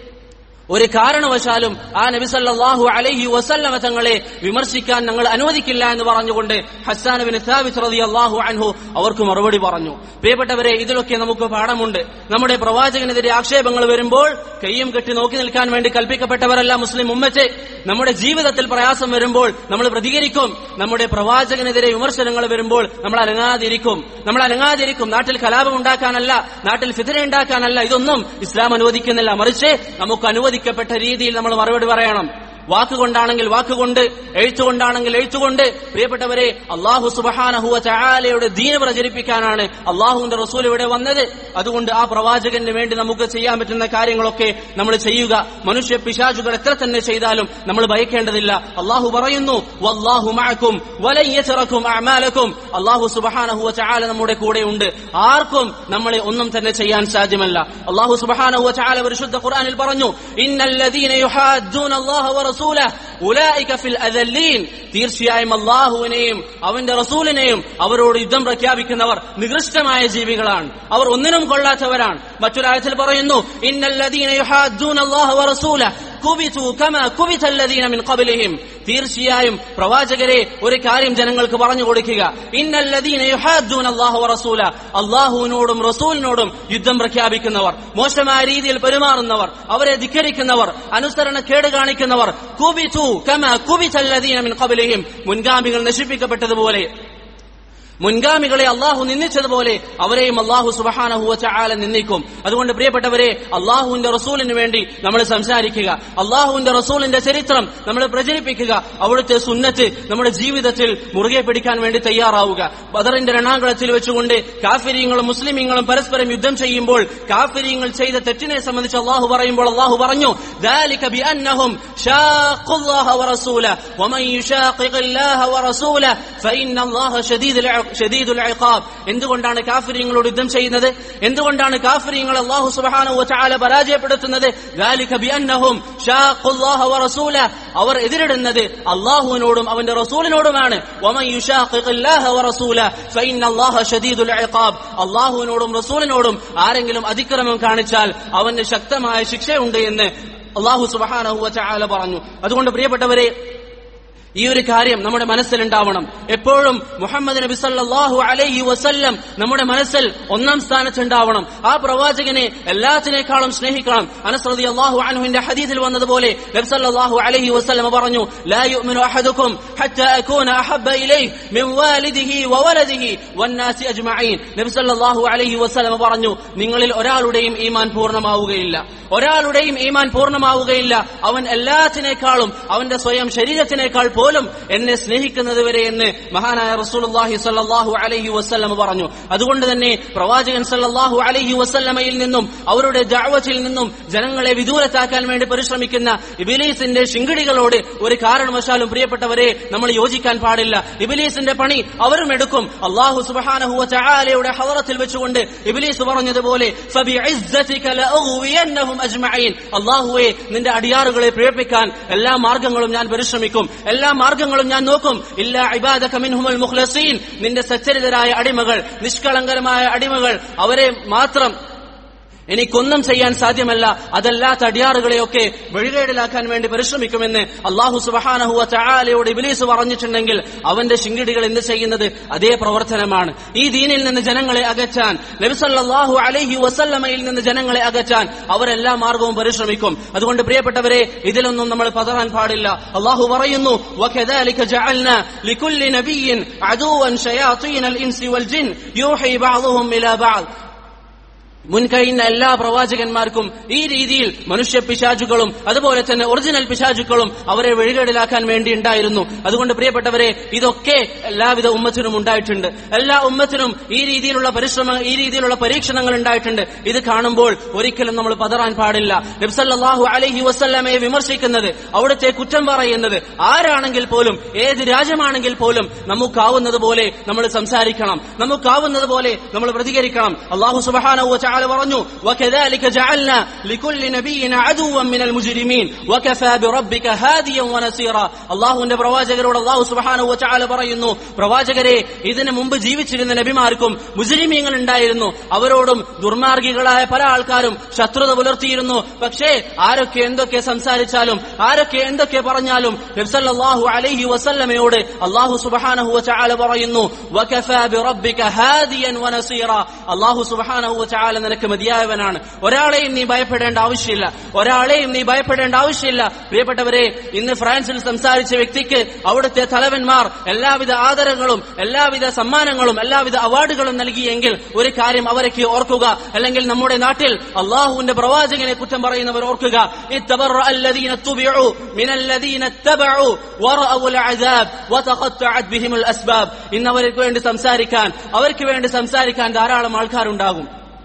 ഒരു കാരണവശാലും ആ നബിസല്ലാഹു അലൈഹി വസല്ലമ തങ്ങളെ വിമർശിക്കാൻ ഞങ്ങൾ അനുവദിക്കില്ല എന്ന് പറഞ്ഞുകൊണ്ട് ഹസ്സാനുബിന് സാബിസ് റതി അള്ളാഹു അൻഹു അവർക്ക് മറുപടി പറഞ്ഞു പ്രിയപ്പെട്ടവരെ ഇതിലൊക്കെ നമുക്ക് പാഠമുണ്ട് നമ്മുടെ പ്രവാചകനെതിരെ ആക്ഷേപങ്ങൾ വരുമ്പോൾ കയ്യും കെട്ടി നോക്കി നിൽക്കാൻ വേണ്ടി കൽപ്പിക്കപ്പെട്ടവരല്ല മുസ്ലിം ഉമ്മറ്റ് നമ്മുടെ ജീവിതത്തിൽ പ്രയാസം വരുമ്പോൾ നമ്മൾ പ്രതികരിക്കും നമ്മുടെ പ്രവാചകനെതിരെ വിമർശനങ്ങൾ വരുമ്പോൾ നമ്മൾ അനങ്ങാതിരിക്കും നമ്മൾ അനങ്ങാതിരിക്കും നാട്ടിൽ കലാപം ഉണ്ടാക്കാനല്ല നാട്ടിൽ ഫിതന ഉണ്ടാക്കാനല്ല ഇതൊന്നും ഇസ്ലാം അനുവദിക്കുന്നില്ല മറിച്ച് നമുക്ക് അനുവദിക്കപ്പെട്ട രീതിയിൽ നമ്മൾ മറുപടി പറയണം വാക്കുകൊണ്ടാണെങ്കിൽ വാക്കുകൊണ്ട് എഴുത്തുകൊണ്ടാണെങ്കിൽ എഴുത്തുകൊണ്ട് പ്രിയപ്പെട്ടവരെ അള്ളാഹു സുബഹാനഹുവ ചായാലയുടെ ദീന പ്രചരിപ്പിക്കാനാണ് അള്ളാഹുവിന്റെ റസൂൽ ഇവിടെ വന്നത് അതുകൊണ്ട് ആ പ്രവാചകന് വേണ്ടി നമുക്ക് ചെയ്യാൻ പറ്റുന്ന കാര്യങ്ങളൊക്കെ നമ്മൾ ചെയ്യുക മനുഷ്യ പിശാചുകൾ എത്ര തന്നെ ചെയ്താലും നമ്മൾ ഭയക്കേണ്ടതില്ല അള്ളാഹു പറയുന്നു വല്ലാഹു മഅക്കും വലയ്യച്ചിറക്കും അമാലക്കും അള്ളാഹു സുബഹാനഹുവ ചായാല നമ്മുടെ കൂടെയുണ്ട് ആർക്കും നമ്മളെ ഒന്നും തന്നെ ചെയ്യാൻ സാധ്യമല്ല അള്ളാഹു സുബഹാനഹുവ ചായാല പരിശുദ്ധ ഖുർആനിൽ പറഞ്ഞു ഇന്നല്ലദീന യുഹാദ്ദൂന അല്ലാഹ വറസൂലഹു ഉലൈക ഫിൽ അദല്ലീൻ തീർച്ചയായും അള്ളാഹുവിനെയും അവന്റെ റസൂലിനെയും അവരോട് യുദ്ധം പ്രഖ്യാപിക്കുന്നവർ നികൃഷ്ടമായ ജീവികളാണ് അവർ ഒന്നിനും കൊള്ളാത്തവരാണ് മറ്റൊരാഴത്തിൽ പറയുന്നു ഇന്നല്ലദീന യുഹാദ്ദൂന അല്ലാഹ വറസൂലഹു കുബിതു കമ കുബിതല്ലദീന മിൻ ഖബ്ലിഹിം തീർച്ചയായും പ്രവാചകരെ ഒരു കാര്യം ജനങ്ങൾക്ക് പറഞ്ഞു കൊടുക്കുക ഇന്നല്ലദീന യുഹാദ്ദൂന അല്ലാഹു വറസൂല അല്ലാഹുവിനോടും റസൂലിനോടും യുദ്ധം പ്രഖ്യാപിക്കുന്നവർ മോശമായ രീതിയിൽ പെരുമാറുന്നവർ അവരെ ധിക്കരിക്കുന്നവർ അനുസരണ കേട് കാണിക്കുന്നവർ കുബിതു കമ കുബിതല്ലദീന മിൻ ഖബ്ലിഹിം മുൻഗാമികൾ നശിപ്പിക്കപ്പെട്ടതുപോലെ മുൻഗാമികളെ അള്ളാഹു നിന്ദിച്ചതുപോലെ അവരെയും അള്ളാഹു സുബഹാനഹുവ ചാല നിന്ദിക്കും അതുകൊണ്ട് പ്രിയപ്പെട്ടവരെ അള്ളാഹുവിന്റെ റസൂലിന് വേണ്ടി നമ്മൾ സംസാരിക്കുക അള്ളാഹുവിന്റെ റസൂലിന്റെ ചരിത്രം നമ്മൾ പ്രചരിപ്പിക്കുക അവിടുത്തെ സുന്നത്ത് നമ്മുടെ ജീവിതത്തിൽ മുറുകെ പിടിക്കാൻ വേണ്ടി തയ്യാറാവുക ബദറിന്റെ രണാകുളത്തിൽ വെച്ചുകൊണ്ട് കാഫിരിയങ്ങളും മുസ്ലിമീങ്ങളും പരസ്പരം യുദ്ധം ചെയ്യുമ്പോൾ കാഫിരിയങ്ങൾ ചെയ്ത തെറ്റിനെ സംബന്ധിച്ച് അള്ളാഹു പറയുമ്പോൾ അള്ളാഹു പറഞ്ഞു ذلك بأنهم شاقوا الله ورسوله ومن يشاقق الله ورسوله فإن الله شديد العقاب ഷദീദുൽ ഇഖാബ് എന്തുകൊണ്ടാണ് കാഫിര്യങ്ങളോട് യുദ്ധം ചെയ്യുന്നത് എന്തുകൊണ്ടാണ് കാഫിര്യങ്ങൾ അല്ലാഹു സുബ്ഹാനഹു വതആല പരാജയപ്പെടുത്തുന്നത് ذلك بأنهم شاقوا الله ورسوله അവർ എതിരിടുന്നത് അള്ളാഹുവിനോടും അവന്റെ റസൂലിനോടുമാണ് ومن يشاقق الله ورسوله فإن الله شديد العقاب അള്ളാഹുവിനോടും റസൂലിനോടും ആരെങ്കിലും അതിക്രമം കാണിച്ചാൽ അവന് ശക്തമായ ശിക്ഷയുണ്ട് എന്ന് അള്ളാഹു സുബ്ഹാനഹു വതആല പറഞ്ഞു അതുകൊണ്ട് പ്രിയപ്പെട്ടവരെ ഈ ഒരു കാര്യം നമ്മുടെ മനസ്സിലുണ്ടാവണം എപ്പോഴും മുഹമ്മദ് നബി സല്ലല്ലാഹു അലൈഹി വസല്ലം നമ്മുടെ മനസ്സിൽ ഒന്നാം സ്ഥാനത്തുണ്ടാവണം ആ പ്രവാചകനെ എല്ലാത്തിനേക്കാളും സ്നേഹിക്കണം അനസ് റളിയല്ലാഹു അൻഹുവിന്റെ ഹദീസിൽ വന്നതുപോലെ നബി സല്ലല്ലാഹു അലൈഹി വസല്ലം പറഞ്ഞു ലാ യുഅ്മിനു അഹദുക്കും ഹത്താ അകൂന അഹബ്ബ ഇലൈഹി മിൻ വാലിദിഹി വവലദിഹി വന്നാസി അജ്മഈൻ നബി സല്ലല്ലാഹു അലൈഹി വസല്ലം പറഞ്ഞു നിങ്ങളിൽ ഒരാളുടെയും ഈമാൻ പൂർണ്ണമാവുകയില്ല ഒരാളുടെയും ഈമാൻ പൂർണ്ണമാവുകയില്ല അവൻ എല്ലാത്തിനേക്കാളും അവന്റെ സ്വയം ശരീരത്തിനേക്കാൾ പോലും എന്നെ സ്നേഹിക്കുന്നത് വരെ എന്ന് മഹാനായ റസൂലുള്ളാഹി സല്ലല്ലാഹു അലൈഹി വസല്ലം പറഞ്ഞു അതുകൊണ്ട് തന്നെ പ്രവാചകൻ സല്ലല്ലാഹു അലൈഹി വസല്ലമയിൽ നിന്നും അവരുടെ ദഅവത്തിൽ നിന്നും ജനങ്ങളെ വിദൂരത്താക്കാൻ വേണ്ടി പരിശ്രമിക്കുന്ന ഇബിലീസിന്റെ ശിങ്കിടികളോട് ഒരു കാരണവശാലും പ്രിയപ്പെട്ടവരെ നമ്മൾ യോജിക്കാൻ പാടില്ല ഇബിലീസിന്റെ പണി അവരും എടുക്കും അള്ളാഹു സുബ്ഹാനഹു വതആലയുടെ ഹദറത്തിൽ വെച്ചുകൊണ്ട് ഇബിലീസ് പറഞ്ഞതുപോലെ ഫബിഇസ്സതിക ലഅഗ്വിയന്നഹും അജ്മഈൻ അള്ളാഹുവേ നിന്റെ അടിയാറുകളെ പ്രേരിപ്പിക്കാൻ എല്ലാ മാർഗങ്ങളും ഞാൻ പരിശ്രമിക്കും എല്ലാ മാർഗങ്ങളും ഞാൻ നോക്കും ഇല്ല ഇബാദക മിൻഹുൽ മുഖ്ലസീൻ നിന്റെ സച്ചരിതരായ അടിമകൾ നിഷ്കളങ്കരമായ അടിമകൾ അവരെ മാത്രം എനിക്കൊന്നും ചെയ്യാൻ സാധ്യമല്ല അതല്ലാത്ത അടിയാറുകളെയൊക്കെ വഴികേടിലാക്കാൻ വേണ്ടി പരിശ്രമിക്കുമെന്ന് അള്ളാഹു സുബഹാനഹുവ ചായാലയോട് ഇബിലീസ് പറഞ്ഞിട്ടുണ്ടെങ്കിൽ അവന്റെ ശിങ്കിടികൾ എന്ത് ചെയ്യുന്നത് അതേ പ്രവർത്തനമാണ് ഈ ദീനിൽ നിന്ന് ജനങ്ങളെ അകറ്റാൻ നബിസല്ലാഹു അലൈഹി വസല്ലമയിൽ നിന്ന് ജനങ്ങളെ അകറ്റാൻ അവരെല്ലാ മാർഗവും പരിശ്രമിക്കും അതുകൊണ്ട് പ്രിയപ്പെട്ടവരെ ഇതിലൊന്നും നമ്മൾ പതറാൻ പാടില്ല അള്ളാഹു പറയുന്നു وكذلك جعلنا لكل نبي عدوا شياطين الإنس والجن يوحي بعضهم إلى بعض മുൻകഴിഞ്ഞ എല്ലാ പ്രവാചകന്മാർക്കും ഈ രീതിയിൽ മനുഷ്യ പിശാചുകളും അതുപോലെ തന്നെ ഒറിജിനൽ പിശാചുക്കളും അവരെ വഴികേടിലാക്കാൻ വേണ്ടി ഉണ്ടായിരുന്നു അതുകൊണ്ട് പ്രിയപ്പെട്ടവരെ ഇതൊക്കെ എല്ലാവിധ ഉമ്മത്തിനും ഉണ്ടായിട്ടുണ്ട് എല്ലാ ഉമ്മത്തിനും ഈ രീതിയിലുള്ള പരിശ്രമ ഈ രീതിയിലുള്ള പരീക്ഷണങ്ങൾ ഉണ്ടായിട്ടുണ്ട് ഇത് കാണുമ്പോൾ ഒരിക്കലും നമ്മൾ പതറാൻ പാടില്ല നബ്സല്ലാഹു അലഹി വസ്ല്ലമയെ വിമർശിക്കുന്നത് അവിടുത്തെ കുറ്റം പറയുന്നത് ആരാണെങ്കിൽ പോലും ഏത് രാജ്യമാണെങ്കിൽ പോലും നമുക്കാവുന്നത് പോലെ നമ്മൾ സംസാരിക്കണം നമുക്കാവുന്നത് പോലെ നമ്മൾ പ്രതികരിക്കണം അള്ളാഹു സുബാനു تعالى പറഞ്ഞു وكذلك جعلنا لكل نبي عدوا من المجرمين وكفى بربك هاديا ونصيرا അള്ളാഹുവിന്റെ പ്രവാചകരോട് അള്ളാഹു സുബ്ഹാനഹു വതആല പറയുന്നു പ്രവാചകരെ ഇതിനു മുമ്പ് ജീവിച്ചിരുന്ന നബിമാർക്കും മുസ്ലിമീങ്ങൾ ഉണ്ടായിരുന്നു അവരോടും ദുർമാർഗികളായ പല ആൾക്കാരും ശത്രുത പുലർത്തിയിരുന്നു പക്ഷേ ആരൊക്കെ എന്തൊക്കെ സംസാരിച്ചാലും ആരൊക്കെ എന്തൊക്കെ പറഞ്ഞാലും നബ്സല്ലാഹു അലൈഹി വസല്ലമയോട് അള്ളാഹു സുബ്ഹാനഹു വതആല പറയുന്നു വകഫാ ബിറബ്ബിക ഹാദിയൻ വനസീറ അള്ളാഹു സുബ്ഹാനഹു വതആല നിനക്ക് മതിയായവനാണ് ഒരാളെയും നീ ഭയപ്പെടേണ്ട ആവശ്യമില്ല ഒരാളെയും നീ ഭയപ്പെടേണ്ട ആവശ്യമില്ല പ്രിയപ്പെട്ടവരെ ഇന്ന് ഫ്രാൻസിൽ സംസാരിച്ച വ്യക്തിക്ക് അവിടുത്തെ തലവന്മാർ എല്ലാവിധ ആദരങ്ങളും എല്ലാവിധ സമ്മാനങ്ങളും എല്ലാവിധ അവാർഡുകളും നൽകിയെങ്കിൽ ഒരു കാര്യം അവരൊക്കെ ഓർക്കുക അല്ലെങ്കിൽ നമ്മുടെ നാട്ടിൽ അള്ളാഹുവിന്റെ പ്രവാചകനെ കുറ്റം പറയുന്നവർ ഓർക്കുക اتبرأ الذين اتبعوا من الذين اتبعوا ورأوا العذاب وتقطعت بهم الأسباب ഇന്നവർക്ക് വേണ്ടി സംസാരിക്കാൻ അവർക്ക് വേണ്ടി സംസാരിക്കാൻ ധാരാളം ആൾക്കാരുണ്ടാകും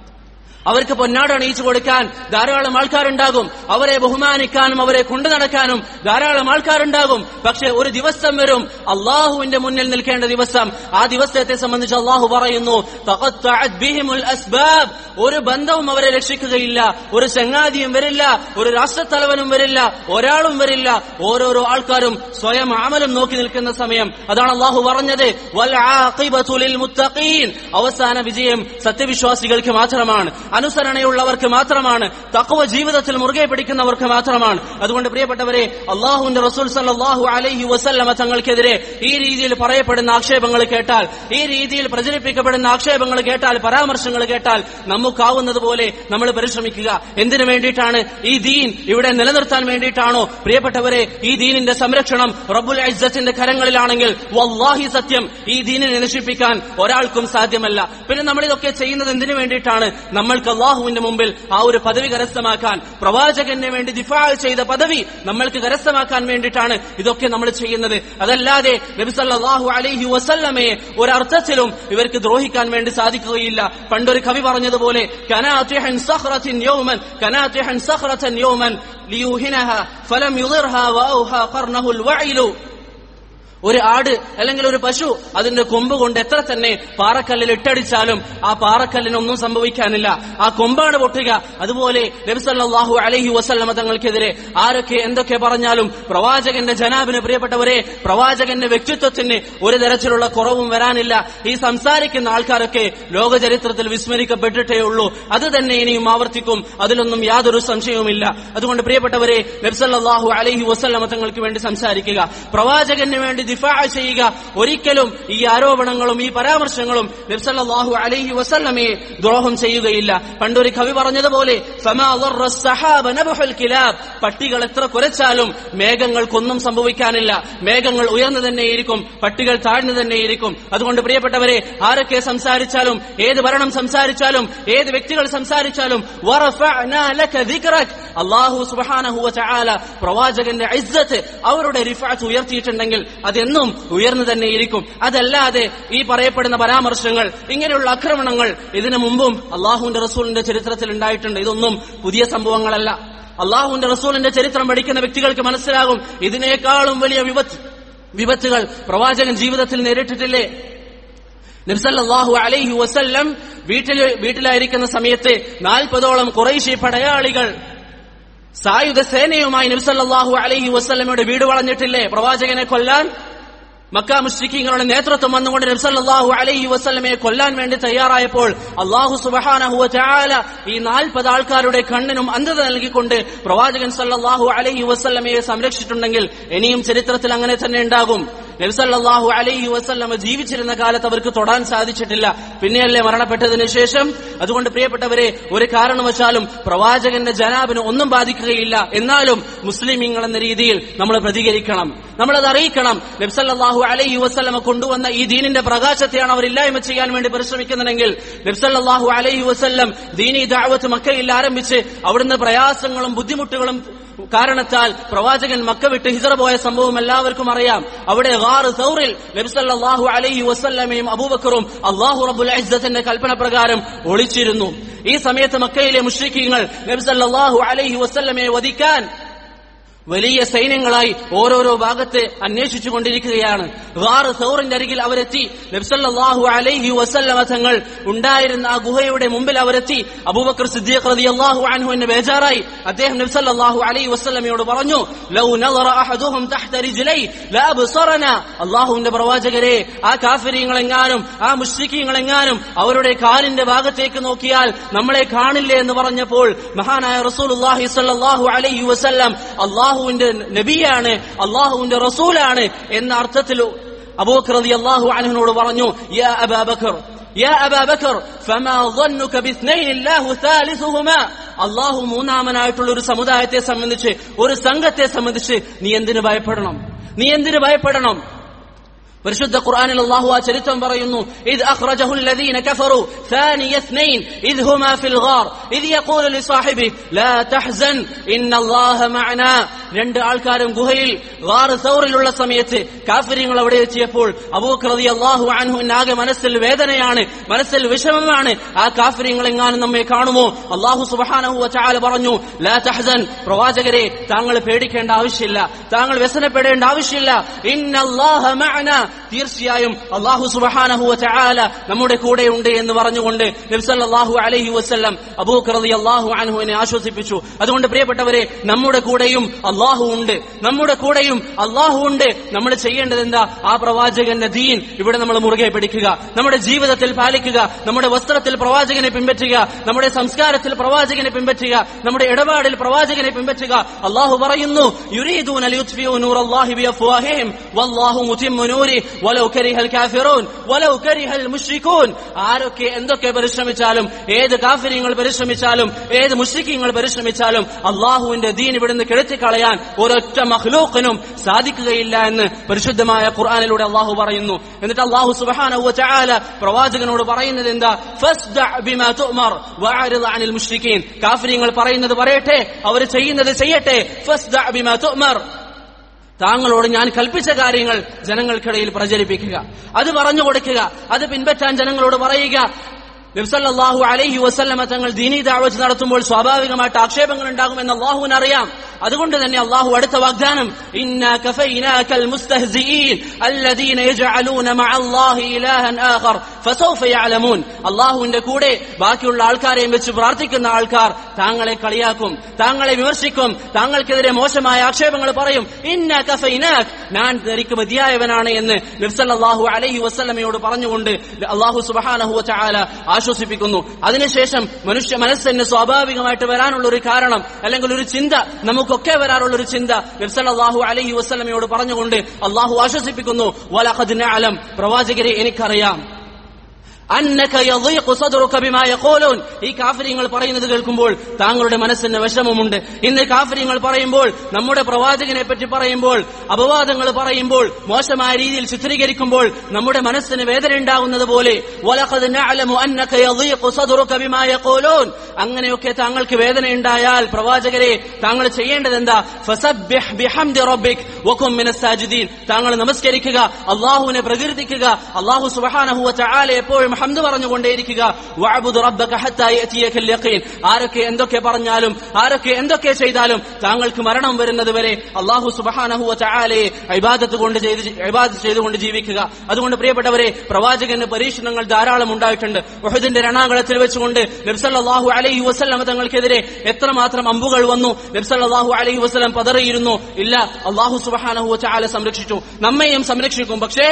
അവർക്ക് പൊന്നാട് അണിയിച്ചു കൊടുക്കാൻ ധാരാളം ആൾക്കാരുണ്ടാകും അവരെ ബഹുമാനിക്കാനും അവരെ കൊണ്ടു നടക്കാനും ധാരാളം ആൾക്കാരുണ്ടാകും പക്ഷെ ഒരു ദിവസം വരും അള്ളാഹുവിന്റെ മുന്നിൽ നിൽക്കേണ്ട ദിവസം ആ ദിവസത്തെ സംബന്ധിച്ച് അള്ളാഹു പറയുന്നു തഖത്തഅത് ബിഹിമുൽ അസ്ബാബ് ഒരു ബന്ധവും അവരെ രക്ഷിക്കുകയില്ല ഒരു ചങ്ങാതിയും വരില്ല ഒരു രാഷ്ട്രത്തലവനും വരില്ല ഒരാളും വരില്ല ഓരോരോ ആൾക്കാരും സ്വയം ആമലും നോക്കി നിൽക്കുന്ന സമയം അതാണ് അള്ളാഹു പറഞ്ഞത് വൽ ആഖിബതു ലിൽ മുത്തഖീൻ അവസാന വിജയം സത്യവിശ്വാസികൾക്ക് മാത്രമാണ് അനുസരണയുള്ളവർക്ക് മാത്രമാണ് തക്വ ജീവിതത്തിൽ മുറുകെ പിടിക്കുന്നവർക്ക് മാത്രമാണ് അതുകൊണ്ട് പ്രിയപ്പെട്ടവരെ അള്ളാഹുവിന്റെ റസൂൽ സല്ലാഹു അലൈഹി വസല്ലമ തങ്ങൾക്കെതിരെ ഈ രീതിയിൽ പറയപ്പെടുന്ന ആക്ഷേപങ്ങൾ കേട്ടാൽ ഈ രീതിയിൽ പ്രചരിപ്പിക്കപ്പെടുന്ന ആക്ഷേപങ്ങൾ കേട്ടാൽ പരാമർശങ്ങൾ കേട്ടാൽ നമുക്കാവുന്നത് പോലെ നമ്മൾ പരിശ്രമിക്കുക എന്തിനു വേണ്ടിയിട്ടാണ് ഈ ദീൻ ഇവിടെ നിലനിർത്താൻ വേണ്ടിയിട്ടാണോ പ്രിയപ്പെട്ടവരെ ഈ ദീനിന്റെ സംരക്ഷണം റബ്ബുൽ ഇസ്സത്തിന്റെ കരങ്ങളിലാണെങ്കിൽ വല്ലാഹി സത്യം ഈ ദീനിനെ നശിപ്പിക്കാൻ ഒരാൾക്കും സാധ്യമല്ല പിന്നെ നമ്മൾ ഇതൊക്കെ ചെയ്യുന്നത് എന്തിനു വേണ്ടിയിട്ടാണ് നമ്മൾക്ക് അള്ളാഹുവിന്റെ മുമ്പിൽ ആ ഒരു പദവി കരസ്ഥമാക്കാൻ പ്രവാചകന് വേണ്ടി ദിഫാ ചെയ്ത പദവി നമ്മൾക്ക് കരസ്ഥമാക്കാൻ വേണ്ടിയിട്ടാണ് ഇതൊക്കെ നമ്മൾ ചെയ്യുന്നത് അതല്ലാതെ നബിസല്ലാഹു അലൈഹി വസല്ലമയെ ഒരർത്ഥത്തിലും ഇവർക്ക് ദ്രോഹിക്കാൻ വേണ്ടി സാധിക്കുകയില്ല പണ്ടൊരു കവി പറഞ്ഞതുപോലെ കനാതിഹൻ സഖ്റത്തിൻ യൗമൻ കനാതിഹൻ സഖ്റത്തൻ യൗമൻ ലിയൂഹിനഹ ഫലം യുദിർഹ വഔഹ ഖർനഹുൽ വഇലു ഒരു ആട് അല്ലെങ്കിൽ ഒരു പശു അതിന്റെ കൊമ്പ് കൊണ്ട് എത്ര തന്നെ പാറക്കല്ലിൽ ഇട്ടടിച്ചാലും ആ പാറക്കല്ലിനൊന്നും സംഭവിക്കാനില്ല ആ കൊമ്പാണ് പൊട്ടുക അതുപോലെ നബിസല്ലാഹു അലഹി വസല്ലമ തങ്ങൾക്കെതിരെ ആരൊക്കെ എന്തൊക്കെ പറഞ്ഞാലും പ്രവാചകന്റെ ജനാബിന് പ്രിയപ്പെട്ടവരെ പ്രവാചകന്റെ വ്യക്തിത്വത്തിന് ഒരു തരത്തിലുള്ള കുറവും വരാനില്ല ഈ സംസാരിക്കുന്ന ആൾക്കാരൊക്കെ ലോക ചരിത്രത്തിൽ വിസ്മരിക്കപ്പെട്ടിട്ടേ ഉള്ളൂ അത് തന്നെ ഇനിയും ആവർത്തിക്കും അതിലൊന്നും യാതൊരു സംശയവുമില്ല അതുകൊണ്ട് പ്രിയപ്പെട്ടവരെ നബ്സല്ലാഹു അലഹി വസല്ലമ തങ്ങൾക്ക് വേണ്ടി സംസാരിക്കുക പ്രവാചകന് വേണ്ടി ദിഫാ ചെയ്യുക ഒരിക്കലും ഈ ആരോപണങ്ങളും ഈ പരാമർശങ്ങളും നബ്സല്ലാഹു അലഹി വസല്ലമയെ ദ്രോഹം ചെയ്യുകയില്ല പണ്ടൊരു കവി പറഞ്ഞതുപോലെ "ഫമാ ضر السحاب نبح الكلاب." പട്ടികൾ എത്ര കുരച്ചാലും മേഘങ്ങൾക്കൊന്നും സംഭവിക്കാനില്ല മേഘങ്ങൾ ഉയർന്നു തന്നെയിരിക്കും പട്ടികൾ താഴ്ന്നു തന്നെയിരിക്കും അതുകൊണ്ട് പ്രിയപ്പെട്ടവരെ ആരൊക്കെ സംസാരിച്ചാലും ഏത് ഭരണം സംസാരിച്ചാലും ഏത് വ്യക്തികൾ സംസാരിച്ചാലും വറഫഅനാ ലക ദിക്റക്. അല്ലാഹു സുബ്ഹാനഹു വതആല പ്രവാചകന്റെ ഇസ്സത്ത് അവരുടെ റിഫഅത്ത് ഉയർത്തിയിട്ടുണ്ടെങ്കിൽ അതെന്നും ഉയർന്നു തന്നെയിരിക്കും അതല്ലാതെ ഈ പറയപ്പെടുന്ന പരാമർശങ്ങൾ ഇങ്ങനെയുള്ള ആക്രമണങ്ങൾ ഇതിനു മുമ്പും അള്ളാഹുവിന്റെ റസൂലിന്റെ ചരിത്രത്തിൽ ഉണ്ടായിട്ടുണ്ട് ഇതൊന്നും പുതിയ സംഭവങ്ങളല്ല അള്ളാഹുവിന്റെ റസൂലിന്റെ ചരിത്രം പഠിക്കുന്ന വ്യക്തികൾക്ക് മനസ്സിലാകും ഇതിനേക്കാളും വലിയ വിപത്ത് വിപത്തുകൾ പ്രവാചകൻ ജീവിതത്തിൽ നേരിട്ടിട്ടില്ലേ നബ്സല്ലാഹു അലൈഹി വസല്ലം വീട്ടിൽ വീട്ടിലായിരിക്കുന്ന സമയത്ത് നാൽപ്പതോളം കുറേശ്ശി പടയാളികൾ സായുധ സേനയുമായി നബ്സല്ലാഹു അലൈഹി വസല്ലമയുടെ വീട് വളഞ്ഞിട്ടില്ലേ പ്രവാചകനെ കൊല്ലാൻ മക്ക മുസ്ലിഖീങ്ങളുടെ നേതൃത്വം വന്നുകൊണ്ട് നബ്സല്ലാഹു അലൈഹി വസ്ലമയെ കൊല്ലാൻ വേണ്ടി തയ്യാറായപ്പോൾ അള്ളാഹു സുബഹാനഹുവ ചാല ഈ നാൽപ്പത് ആൾക്കാരുടെ കണ്ണിനും അന്ധത നൽകിക്കൊണ്ട് പ്രവാചകൻ സല്ലല്ലാഹു അലൈഹി വസ്ലമയെ സംരക്ഷിച്ചിട്ടുണ്ടെങ്കിൽ ഇനിയും ചരിത്രത്തിൽ അങ്ങനെ തന്നെ ഉണ്ടാകും നബ്സല്ലാഹു അലൈഹി വസ്ലമ ജീവിച്ചിരുന്ന കാലത്ത് അവർക്ക് തൊടാൻ സാധിച്ചിട്ടില്ല പിന്നെയല്ലേ മരണപ്പെട്ടതിന് ശേഷം അതുകൊണ്ട് പ്രിയപ്പെട്ടവരെ ഒരു കാരണവശാലും പ്രവാചകന്റെ ജനാബിന് ഒന്നും ബാധിക്കുകയില്ല എന്നാലും മുസ്ലിമീങ്ങൾ എന്ന രീതിയിൽ നമ്മൾ പ്രതികരിക്കണം നമ്മളത് അറിയിക്കണം നബ്സല്ലാഹു അലൈഹി വസ്ലമ കൊണ്ടുവന്ന ഈ ദീനിന്റെ പ്രകാശത്തെയാണ് അവർ ഇല്ലായ്മ ചെയ്യാൻ വേണ്ടി പരിശ്രമിക്കുന്നതെങ്കിൽ നബ്സല്ലാഹു അലൈഹി വസ്ല്ലം ദീനി ദാവത്ത് മക്കയിൽ ആരംഭിച്ച് അവിടുന്ന് പ്രയാസങ്ങളും ബുദ്ധിമുട്ടുകളും കാരണത്താൽ പ്രവാചകൻ മക്ക വിട്ട് ഹിജറ പോയ സംഭവം എല്ലാവർക്കും അറിയാം അവിടെ ഗാറ് സൗറിൽ നബ്സല്ലാഹു അലൈഹി വസല്ലമയും അബൂബക്കറും അള്ളാഹു റബുൽ ഇസ്സത്തിന്റെ കൽപ്പന പ്രകാരം ഒളിച്ചിരുന്നു ഈ സമയത്ത് മക്കയിലെ മുഷ്രിഖീങ്ങൾ നബ്സല്ലാഹു അലൈഹി വസല്ലമയെ വധിക്കാൻ വലിയ സൈന്യങ്ങളായി ഓരോരോ ഭാഗത്ത് അന്വേഷിച്ചു കൊണ്ടിരിക്കുകയാണ് ഗാറ് സൗറിന്റെ അരികിൽ അവരെത്തി നബ്സല്ലാഹു അലൈഹി വസല്ലമ തങ്ങൾ ഉണ്ടായിരുന്ന ആ ഗുഹയുടെ മുമ്പിൽ അവരെത്തി അബൂബക്കർ സിദ്ദീഖ് റളിയല്ലാഹു അൻഹു എന്ന് ബേജാറായി അദ്ദേഹം നബ്സല്ലാഹു അലൈഹി വസല്ലമയോട് പറഞ്ഞു ലൗ നളറ അഹദുഹും തഹ്ത റിജ്ലൈ ലഅബ്സറന അല്ലാഹുവിന്റെ പ്രവാചകരെ ആ കാഫിരീങ്ങളെങ്ങാനും ആ മുശ്രിക്കീങ്ങളെങ്ങാനും അവരുടെ കാലിന്റെ ഭാഗത്തേക്ക് നോക്കിയാൽ നമ്മളെ കാണില്ലേ എന്ന് പറഞ്ഞപ്പോൾ മഹാനായ റസൂലുള്ളാഹി സ്വല്ലല്ലാഹു അലൈഹി വസല്ലം അള്ളാഹുവിന്റെ നബിയാണ് അള്ളാഹുവിന്റെ റസൂലാണ് എന്ന അർത്ഥത്തിൽ അബൂബക്കർ റളിയല്ലാഹു അൻഹുവിനോട് പറഞ്ഞു യാ അബാബക്കർ യാ അബാബക്കർ ഫമാ ظنك باثنين الله ثالثهما അള്ളാഹു മൂന്നാമനായിട്ടുള്ള ഒരു സമുദായത്തെ സംബന്ധിച്ച് ഒരു സംഘത്തെ സംബന്ധിച്ച് നീ എന്തിനു ഭയപ്പെടണം നീ എന്തിനു ഭയപ്പെടണം പരിശുദ്ധ ഖുർആനിൽ അല്ലാഹു ആ ചരിത്രം പറയുന്നു ഇദ് അഖ്റജഹു الذين كفروا ثاني اثنين إذ هما في الغار إذ يقول لصاحبه لا تحزن إن الله معنا രണ്ട് ആൾക്കാരും ഗുഹയിൽ ഗാർ സൗറിലുള്ള സമയത്ത് കാഫിര്യങ്ങൾ അവിടെ എത്തിയപ്പോൾ അബൂബക്കർ റളിയല്ലാഹു അൻഹുവിന് ആകെ മനസ്സിൽ വേദനയാണ് മനസ്സിൽ വിഷമമാണ് ആ കാഫിര്യങ്ങൾ എങ്ങാനും നമ്മെ കാണുമോ അള്ളാഹു സുബ്ഹാനഹു വതആല പറഞ്ഞു ലാ തഹ്സൻ പ്രവാചകരെ താങ്കൾ പേടിക്കേണ്ട ആവശ്യമില്ല താങ്കൾ വ്യസനപ്പെടേണ്ട ആവശ്യമില്ല ഇന്നല്ലാഹ മഅന തീർച്ചയായും അള്ളാഹു സുബ്ഹാനഹു വതആല നമ്മുടെ കൂടെയുണ്ട് എന്ന് പറഞ്ഞുകൊണ്ട് നബി സല്ലല്ലാഹു അലൈഹി വസല്ലം അബൂബക്കർ റളിയല്ലാഹു അൻഹുവിനെ ആശ്വസിപ്പിച്ചു അതുകൊണ്ട് പ്രിയപ്പെട്ടവരെ നമ്മുടെ കൂടെയും അള്ളാഹു ഉണ്ട് നമ്മുടെ കൂടെയും അള്ളാഹു ഉണ്ട് നമ്മൾ ചെയ്യേണ്ടത് എന്താ ആ പ്രവാചകന്റെ ദീൻ ഇവിടെ നമ്മൾ മുറുകെ പിടിക്കുക നമ്മുടെ ജീവിതത്തിൽ പാലിക്കുക നമ്മുടെ വസ്ത്രത്തിൽ പ്രവാചകനെ പിൻപറ്റുക നമ്മുടെ സംസ്കാരത്തിൽ പ്രവാചകനെ പിൻപറ്റുക നമ്മുടെ ഇടപാടിൽ പ്രവാചകനെ പിൻപറ്റുക അള്ളാഹു പറയുന്നു യുരീദൂന ലിയുത്ഫിഉ നൂറല്ലാഹി ബിഅഫ്വാഹിഹിം വല്ലാഹു മുതിമ്മു നൂരി വലൗ കരിഹൽ കാഫിറൂൻ വലൗ കരിഹൽ മുശ്രികൂൻ ആരൊക്കെ എന്തൊക്കെ പരിശ്രമിച്ചാലും ഏത് കാഫിര്യങ്ങൾ പരിശ്രമിച്ചാലും ഏത് മുശ്രിക്കീങ്ങൾ പരിശ്രമിച്ചാലും അള്ളാഹുവിന്റെ ദീൻ ഇവിടുന്ന് കെടുത്തിക്കളയാൻ ഒരൊറ്റ മഹ്ലൂക്കിനും സാധിക്കുകയില്ല എന്ന് പരിശുദ്ധമായ ഖുർആാനിലൂടെ അള്ളാഹു പറയുന്നു എന്നിട്ട് അള്ളാഹു സുബ്ഹാനഹു വതആല പ്രവാചകനോട് പറയുന്നത് എന്താ ഫസ്ദഅ ബിമാ തുഅ്മർ വഅരിദ് അനിൽ മുശ്രിക്കീൻ കാഫിര്യങ്ങൾ പറയുന്നത് പറയട്ടെ അവർ ചെയ്യുന്നത് ചെയ്യട്ടെ ഫസ്ദഅ ബിമാ തുഅ്മർ താങ്കളോട് ഞാൻ കൽപ്പിച്ച കാര്യങ്ങൾ ജനങ്ങൾക്കിടയിൽ പ്രചരിപ്പിക്കുക അത് പറഞ്ഞു കൊടുക്കുക അത് പിൻപറ്റാൻ ജനങ്ങളോട് പറയുക നബ്സല്ലാഹു അലൈഹി വസല്ലമ തങ്ങൾ ദീനീ ദാവത്ത് നടത്തുമ്പോൾ സ്വാഭാവികമായിട്ട് ആക്ഷേപങ്ങൾ ഉണ്ടാകുമെന്ന് അള്ളാഹുവിന് അറിയാം അതുകൊണ്ട് തന്നെ അള്ളാഹു അടുത്ത വാഗ്ദാനം ഇന്നാ കഫൈനാകൽ മുസ്തഹ്സിഈൻ അല്ലദീന യജഅലൂന മഅല്ലാഹി ഇലാഹൻ ആഖർ ഫസൗഫ യഅലമൂൻ അള്ളാഹുവിന്റെ കൂടെ ബാക്കിയുള്ള ആൾക്കാരെയും വെച്ച് പ്രാർത്ഥിക്കുന്ന ആൾക്കാർ താങ്കളെ കളിയാക്കും താങ്കളെ വിമർശിക്കും താങ്കൾക്കെതിരെ മോശമായ ആക്ഷേപങ്ങൾ പറയും ഇന്ന കഫൈനാക് ഞാൻ തനിക്ക് മതിയായവനാണ് എന്ന് നബ്സല്ലാഹു അലൈഹി വസ്ലമയോട് പറഞ്ഞുകൊണ്ട് അള്ളാഹു സുബഹാനഹു ചാല ആശ്വസിപ്പിക്കുന്നു അതിനുശേഷം മനുഷ്യ മനസ്സിന് സ്വാഭാവികമായിട്ട് വരാനുള്ള ഒരു കാരണം അല്ലെങ്കിൽ ഒരു ചിന്ത നമുക്കൊക്കെ വരാറുള്ള ഒരു ചിന്ത നബ്സല്ലാഹു അലൈഹി വസ്ലമയോട് പറഞ്ഞുകൊണ്ട് അള്ളാഹു ആശ്വസിപ്പിക്കുന്നു വലഹദ് അലം പ്രവാചകരെ എനിക്കറിയാം അന്നക യളീഖു സദ്റുക ബിമാ യഖൂലൂൻ ഈ കാഫിര്യങ്ങൾ പറയുന്നത് കേൾക്കുമ്പോൾ താങ്കളുടെ മനസ്സിന് വിഷമമുണ്ട് ഇന്ന് കാഫിര്യങ്ങൾ പറയുമ്പോൾ നമ്മുടെ പ്രവാചകനെ പറ്റി പറയുമ്പോൾ അപവാദങ്ങൾ പറയുമ്പോൾ മോശമായ രീതിയിൽ ചിത്രീകരിക്കുമ്പോൾ നമ്മുടെ മനസ്സിന് വേദന ഉണ്ടാകുന്നത് പോലെ വലഖദ് നഅലമു അന്നക യളീഖു സദ്റുക ബിമാ യഖൂലൂൻ അങ്ങനെയൊക്കെ താങ്കൾക്ക് വേദന ഉണ്ടായാൽ പ്രവാചകരെ താങ്കൾ ചെയ്യേണ്ടത് എന്താ ഫസബ്ബിഹ് ബിഹംദി റബ്ബിക് വകും മിനസ് സാജിദീൻ താങ്കൾ നമസ്കരിക്കുക അള്ളാഹുവിനെ പ്രകീർത്തിക്കുക അള്ളാഹു സുബ്ഹാനഹു വ തആല എപ്പോഴും ഹംദ് പറഞ്ഞുകൊണ്ടേയിരിക്കുക വഅബുദ് റബ്ബക ഹത്താ യഅതിയകൽ യഖീൻ ആരൊക്കെ എന്തൊക്കെ പറഞ്ഞാലും ആരൊക്കെ എന്തൊക്കെ ചെയ്താലും താങ്കൾക്ക് മരണം വരുന്നത് വരെ അള്ളാഹു സുബ്ഹാനഹു വ തആലയെ ഇബാദത്ത് കൊണ്ട് ചെയ്ത് ഇബാദത്ത് ചെയ്തുകൊണ്ട് ജീവിക്കുക അതുകൊണ്ട് പ്രിയപ്പെട്ടവരെ പ്രവാചകന് പരീക്ഷണങ്ങൾ ധാരാളം ഉണ്ടായിട്ടുണ്ട് ഉഹദിന്റെ രണാകളത്തിൽ വെച്ചുകൊണ്ട് നബ്സല്ലാഹു അലൈഹി വസല്ലം തങ്ങൾക്കെതിരെ എത്രമാത്രം അമ്പുകൾ വന്നു നബ്സല്ലാഹു അലൈഹി വസല്ലം പതറിയിരുന്നു ഇല്ല അള്ളാഹു സുബ്ഹാനഹു വ തആല സംരക്ഷിച്ചു നമ്മയും സംരക്ഷിക്കും പക്ഷേ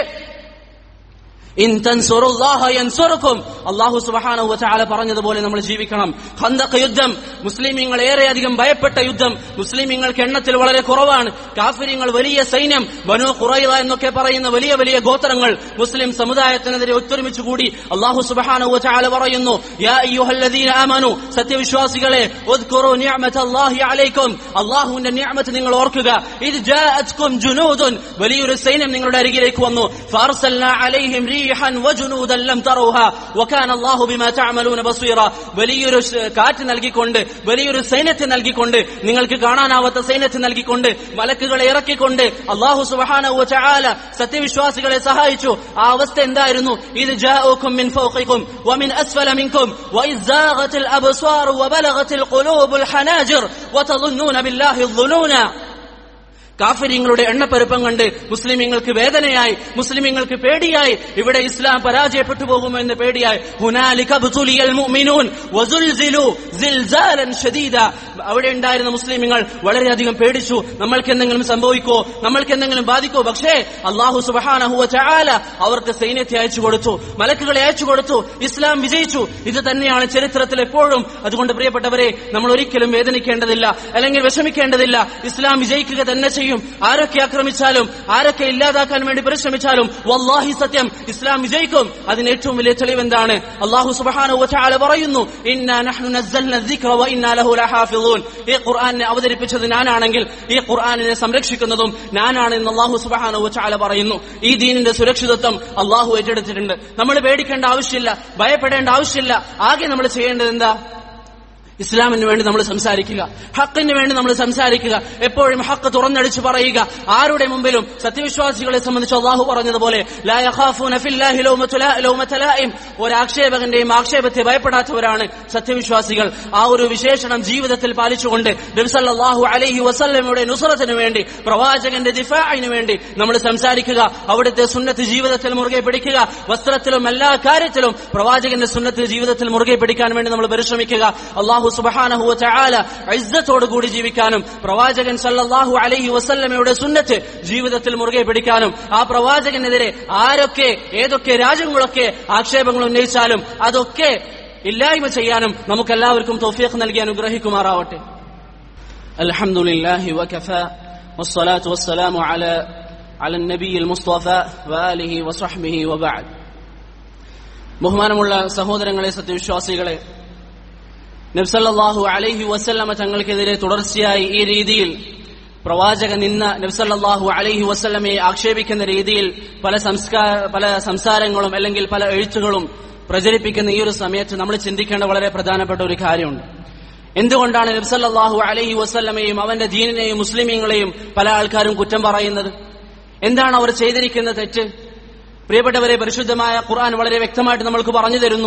ഇൻ തൻസുറുല്ലാഹ യൻസുറുക്കും അല്ലാഹു സുബ്ഹാനഹു വ തആല പറഞ്ഞതുപോലെ നമ്മൾ ജീവിക്കണം ഖന്തഖ് യുദ്ധം മുസ്ലിമീങ്ങൾ ഏറെയധികം ഭയപ്പെട്ട യുദ്ധം മുസ്ലിമീങ്ങൾക്ക് എണ്ണത്തിൽ വളരെ കുറവാണ് കാഫിര്യങ്ങൾ വലിയ സൈന്യം ബനു ഖുറൈള എന്നൊക്കെ പറയുന്ന വലിയ വലിയ ഗോത്രങ്ങൾ മുസ്ലിം സമുദായത്തിനെതിരെ ഒത്തൊരുമിച്ച് കൂടി അല്ലാഹു സുബ്ഹാനഹു വ തആല പറയുന്നു യാ അയ്യുഹല്ലദീന ആമനു സത്യവിശ്വാസികളെ ഉദ്കുറു നിഅമതല്ലാഹി അലൈക്കും അല്ലാഹുവിന്റെ നിഅമത്ത് നിങ്ങൾ ഓർക്കുക ഇത് ജാഅത്കും ജുനൂദുൻ വലിയൊരു സൈന്യം നിങ്ങളുടെ അരികിലേക്ക് വന്നു ഫാർസൽനാ അലൈഹിം ريحا وجنودا لم تروها وكان الله بما تعملون بصيرا വലിയൊരു ശ- കാറ്റ് നൽകിക്കൊണ്ട് വലിയൊരു സൈന്യത്തെ നൽകിക്കൊണ്ട് നിങ്ങൾക്ക് കാണാനാവാത്ത സൈന്യത്തെ നൽകിക്കൊണ്ട് മലക്കുകളെ ഇറക്കിക്കൊണ്ട് അള്ളാഹു സുബ്ഹാനഹു വ തആല സത്യവിശ്വാസികളെ സഹായിച്ചു ആ അവസ്ഥ എന്തായിരുന്നു ഇത് ജാഊക്കും മിൻ ഫൗഖിക്കും വമിൻ അസ്ഫല മിൻകും وإذ زاغت الأبصار وبلغت القلوب الحناجر وتظنون بالله الظنونا കാഫര്യങ്ങളുടെ എണ്ണപ്പെരുപ്പം കണ്ട് മുസ്ലിമീങ്ങൾക്ക് വേദനയായി മുസ്ലിമീങ്ങൾക്ക് പേടിയായി ഇവിടെ ഇസ്ലാം പരാജയപ്പെട്ടു പോകുമോ എന്ന് പേടിയായി ഹുനാലിക ബുതുലിയൽ മുഅ്മിനൂൻ വസുൽസിലു സിൽസാലൻ ഷദീദ അവിടെ ഉണ്ടായിരുന്ന മുസ്ലിമീങ്ങൾ വളരെയധികം പേടിച്ചു നമ്മൾക്ക് എന്തെങ്കിലും സംഭവിക്കോ നമ്മൾക്ക് എന്തെങ്കിലും ബാധിക്കോ പക്ഷേ അള്ളാഹു സുബ്ഹാനഹു വ തആല അവർക്ക് സൈന്യത്തെ അയച്ചു കൊടുത്തു മലക്കുകളെ അയച്ചു കൊടുത്തു ഇസ്ലാം വിജയിച്ചു ഇത് തന്നെയാണ് ചരിത്രത്തിൽ എപ്പോഴും അതുകൊണ്ട് പ്രിയപ്പെട്ടവരെ നമ്മൾ ഒരിക്കലും വേദനിക്കേണ്ടതില്ല അല്ലെങ്കിൽ വിഷമിക്കേണ്ടതില്ല ഇസ്ലാം വിജയിക്കുക തന്നെ ചെയ്യും ആരൊക്കെ ആക്രമിച്ചാലും ആരൊക്കെ ഇല്ലാതാക്കാൻ വേണ്ടി പരിശ്രമിച്ചാലും വല്ലാഹി സത്യം ഇസ്ലാം വിജയിക്കും അതിന് ഏറ്റവും വലിയ തെളിവ് എന്താണ് അള്ളാഹു സുബ്ഹാനഹു വ തആല പറയുന്നു ഇന്നാ നഹ്നു നസ്സൽന الذിക്ര വഇന്നാ ലഹു ലഹാഫിളൂൻ ഈ ഖുർആനെ അവതരിപ്പിച്ചത് ഞാനാണെങ്കിൽ ഈ ഖുർആനിനെ സംരക്ഷിക്കുന്നതും ഞാനാണ് എന്ന് അള്ളാഹു സുബ്ഹാനഹു വ തആല പറയുന്നു ഈ ദീനിന്റെ സുരക്ഷിതത്വം അള്ളാഹു ഏറ്റെടുത്തിട്ടുണ്ട് നമ്മൾ പേടിക്കേണ്ട ആവശ്യമില്ല ഭയപ്പെടേണ്ട ആവശ്യമില്ല ആകെ നമ്മൾ ചെയ്യേണ്ടത് എന്താ ഇസ്ലാമിന് വേണ്ടി നമ്മൾ സംസാരിക്കുക ഹക്കിന് വേണ്ടി നമ്മൾ സംസാരിക്കുക എപ്പോഴും ഹക്ക് തുറന്നടിച്ച് പറയുക ആരുടെ മുമ്പിലും സത്യവിശ്വാസികളെ സംബന്ധിച്ച് അള്ളാഹു പറഞ്ഞതുപോലെ ലാ യഖാഫൂന ഫില്ലാഹി ലൗമത ലാ- ലൗമത ലായിം. ഒരാക്ഷേപകന്റെയും ആക്ഷേപത്തെ ഭയപ്പെടാത്തവരാണ് സത്യവിശ്വാസികൾ ആ ഒരു വിശേഷണം ജീവിതത്തിൽ പാലിച്ചുകൊണ്ട് നബിസല്ലാഹു അലൈഹി വസല്ലമയുടെ നുസ്രത്തിന് വേണ്ടി പ്രവാചകന്റെ ദിഫാഇന് വേണ്ടി നമ്മൾ സംസാരിക്കുക അവിടുത്തെ സുന്നത്ത് ജീവിതത്തിൽ മുറുകെ പിടിക്കുക വസ്ത്രത്തിലും എല്ലാ കാര്യത്തിലും പ്രവാചകന്റെ സുന്നത്ത് ജീവിതത്തിൽ മുറുകെ പിടിക്കാൻ വേണ്ടി നമ്മൾ പരിശ്രമിക്കുക അള്ളാഹു സുബഹാനഹു ചായാല ഐസത്തോടു കൂടി ജീവിക്കാനും പ്രവാചകൻ സല്ലല്ലാഹു അലൈഹി വസല്ലമയുടെ സുന്നത്ത് ജീവിതത്തിൽ മുറുകെ പിടിക്കാനും ആ പ്രവാചകനെതിരെ ആരൊക്കെ ഏതൊക്കെ രാജ്യങ്ങളൊക്കെ ആക്ഷേപങ്ങൾ ഉന്നയിച്ചാലും അതൊക്കെ ഇല്ലായ്മ ചെയ്യാനും നമുക്കെല്ലാവർക്കും തൗഫീഖ് നൽകി അനുഗ്രഹിക്കുമാറാവട്ടെ الحمد لله وكفى والصلاة والسلام على على النبي المصطفى وآله وصحبه وبعد ബഹുമാനമുള്ള സഹോദരങ്ങളെ സത്യവിശ്വാസികളെ നബ്സല്ലാഹു അലൈഹി വസല്ലമ തങ്ങൾക്കെതിരെ തുടർച്ചയായി ഈ രീതിയിൽ പ്രവാചക നിന്ന നബ്സല്ലാഹു അലൈഹി വസല്ലമയെ ആക്ഷേപിക്കുന്ന രീതിയിൽ പല സംസ്കാര പല സംസാരങ്ങളും അല്ലെങ്കിൽ പല എഴുത്തുകളും പ്രചരിപ്പിക്കുന്ന ഈ ഒരു സമയത്ത് നമ്മൾ ചിന്തിക്കേണ്ട വളരെ പ്രധാനപ്പെട്ട ഒരു കാര്യമുണ്ട് എന്തുകൊണ്ടാണ് നബ്സല്ലാഹു അലൈഹി വസല്ലമയും അവന്റെ ദീനിനെയും മുസ്ലിമീങ്ങളെയും പല ആൾക്കാരും കുറ്റം പറയുന്നത് എന്താണ് അവർ ചെയ്തിരിക്കുന്ന തെറ്റ് പ്രിയപ്പെട്ടവരെ പരിശുദ്ധമായ ഖുർആൻ വളരെ വ്യക്തമായിട്ട് നമ്മൾക്ക് പറഞ്ഞു തരുന്നു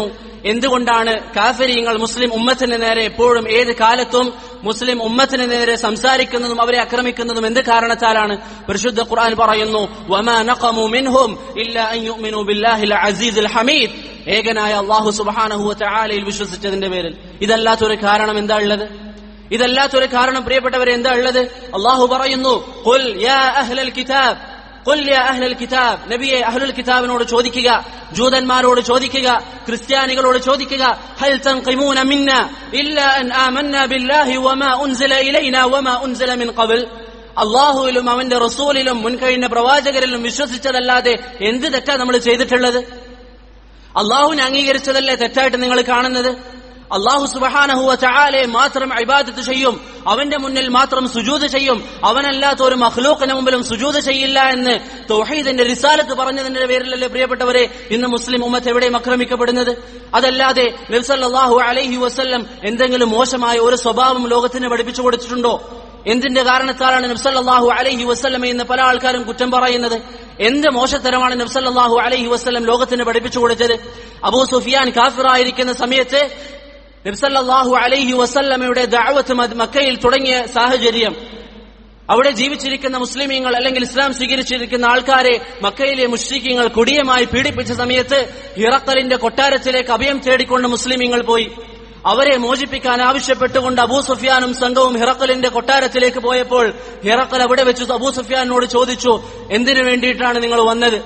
എന്തുകൊണ്ടാണ് കാഫര്യങ്ങൾ മുസ്ലിം ഉമ്മത്തിന് നേരെ എപ്പോഴും ഏത് കാലത്തും മുസ്ലിം ഉമ്മത്തിന് നേരെ സംസാരിക്കുന്നതും അവരെ ആക്രമിക്കുന്നതും എന്ത് കാരണത്താലാണ് പരിശുദ്ധ ഖുർആൻ പറയുന്നു വമാ നഖമു മിൻഹും ഇല്ലാ അൻ യുഅ്മിനു ബില്ലാഹിൽ അസീസിൽ ഹമീദ് ഏകനായ അല്ലാഹു സുബ്ഹാനഹു വതആലയിൽ വിശ്വസിച്ചതിന്റെ പേരിൽ ഇതല്ലാത്തൊരു കാരണം എന്താ ഉള്ളത് ഇതല്ലാത്തൊരു കാരണം പ്രിയപ്പെട്ടവരെ എന്താ ഉള്ളത് അള്ളാഹു പറയുന്നു ഖുൽ യാ അഹ്ലൽ കിതാബ് ഖുൽ യാ അഹ്ലൽ കിതാബ് നബിയെ അഹ്ലുൽ കിതാബിനോട് ചോദിക്കുക ജൂതന്മാരോട് ചോദിക്കുക ക്രിസ്ത്യാനികളോട് ചോദിക്കുക ഹൽ തൻഖിമൂന മിന്ന ഇല്ലാ അൻ ആമന്ന ബില്ലാഹി വമാ ഉൻസില ഇലൈന വമാ ഉൻസില മിൻ ഖബൽ അള്ളാഹുവിലും അവന്റെ റസൂലിലും മുൻകഴിഞ്ഞ പ്രവാചകരിലും വിശ്വസിച്ചതല്ലാതെ എന്ത് തെറ്റാ നമ്മൾ ചെയ്തിട്ടുള്ളത് അള്ളാഹുവിനെ അംഗീകരിച്ചതല്ലേ തെറ്റായിട്ട് നിങ്ങൾ കാണുന്നത് അള്ളാഹു സുബഹാനഹുവ ചാലെ മാത്രം ഇബാദത്ത് ചെയ്യും അവന്റെ മുന്നിൽ മാത്രം സുജൂത് ചെയ്യും അവനല്ലാത്ത ഒരു മഖ്ലൂഖിന് മുമ്പിലും സുജൂത് ചെയ്യില്ല എന്ന് തൗഹീദിന്റെ റിസാലത്ത് പറഞ്ഞതിന്റെ പേരിലല്ലേ പ്രിയപ്പെട്ടവരെ ഇന്ന് മുസ്ലിം ഉമ്മത്ത് എവിടെയും ആക്രമിക്കപ്പെടുന്നത് അതല്ലാതെ നബ്സല്ലാഹു അലൈഹി വസ്ല്ലം എന്തെങ്കിലും മോശമായ ഒരു സ്വഭാവം ലോകത്തിന് പഠിപ്പിച്ചു കൊടുത്തിട്ടുണ്ടോ എന്തിന്റെ കാരണത്താലാണ് നബ്സല്ലാഹു അലൈഹി വസ്ലമ എന്ന് പല ആൾക്കാരും കുറ്റം പറയുന്നത് എന്ത് മോശത്തരമാണ് നബ്സല്ലാഹു അലൈഹി വസ്ലം ലോകത്തിന് പഠിപ്പിച്ചു കൊടുത്തത് അബൂ സുഫിയാൻ കാഫിറായിരിക്കുന്ന സമയത്ത് നബ്സല്ലാഹു അലൈഹി വസല്ലമയുടെ ദാവത്ത് മക്കയിൽ തുടങ്ങിയ സാഹചര്യം അവിടെ ജീവിച്ചിരിക്കുന്ന മുസ്ലിമീങ്ങൾ അല്ലെങ്കിൽ ഇസ്ലാം സ്വീകരിച്ചിരിക്കുന്ന ആൾക്കാരെ മക്കയിലെ മുഷ്രിഖീങ്ങൾ കൊടിയമായി പീഡിപ്പിച്ച സമയത്ത് ഹിറക്കലിന്റെ കൊട്ടാരത്തിലേക്ക് അഭയം തേടിക്കൊണ്ട് മുസ്ലിമീങ്ങൾ പോയി അവരെ മോചിപ്പിക്കാൻ ആവശ്യപ്പെട്ടുകൊണ്ട് അബൂ സുഫിയാനും സംഘവും ഹിറക്കലിന്റെ കൊട്ടാരത്തിലേക്ക് പോയപ്പോൾ ഹിറക്കൽ അവിടെ വെച്ച് അബൂ സുഫിയാനോട് ചോദിച്ചു എന്തിനു വേണ്ടിയിട്ടാണ് നിങ്ങൾ വന്നത്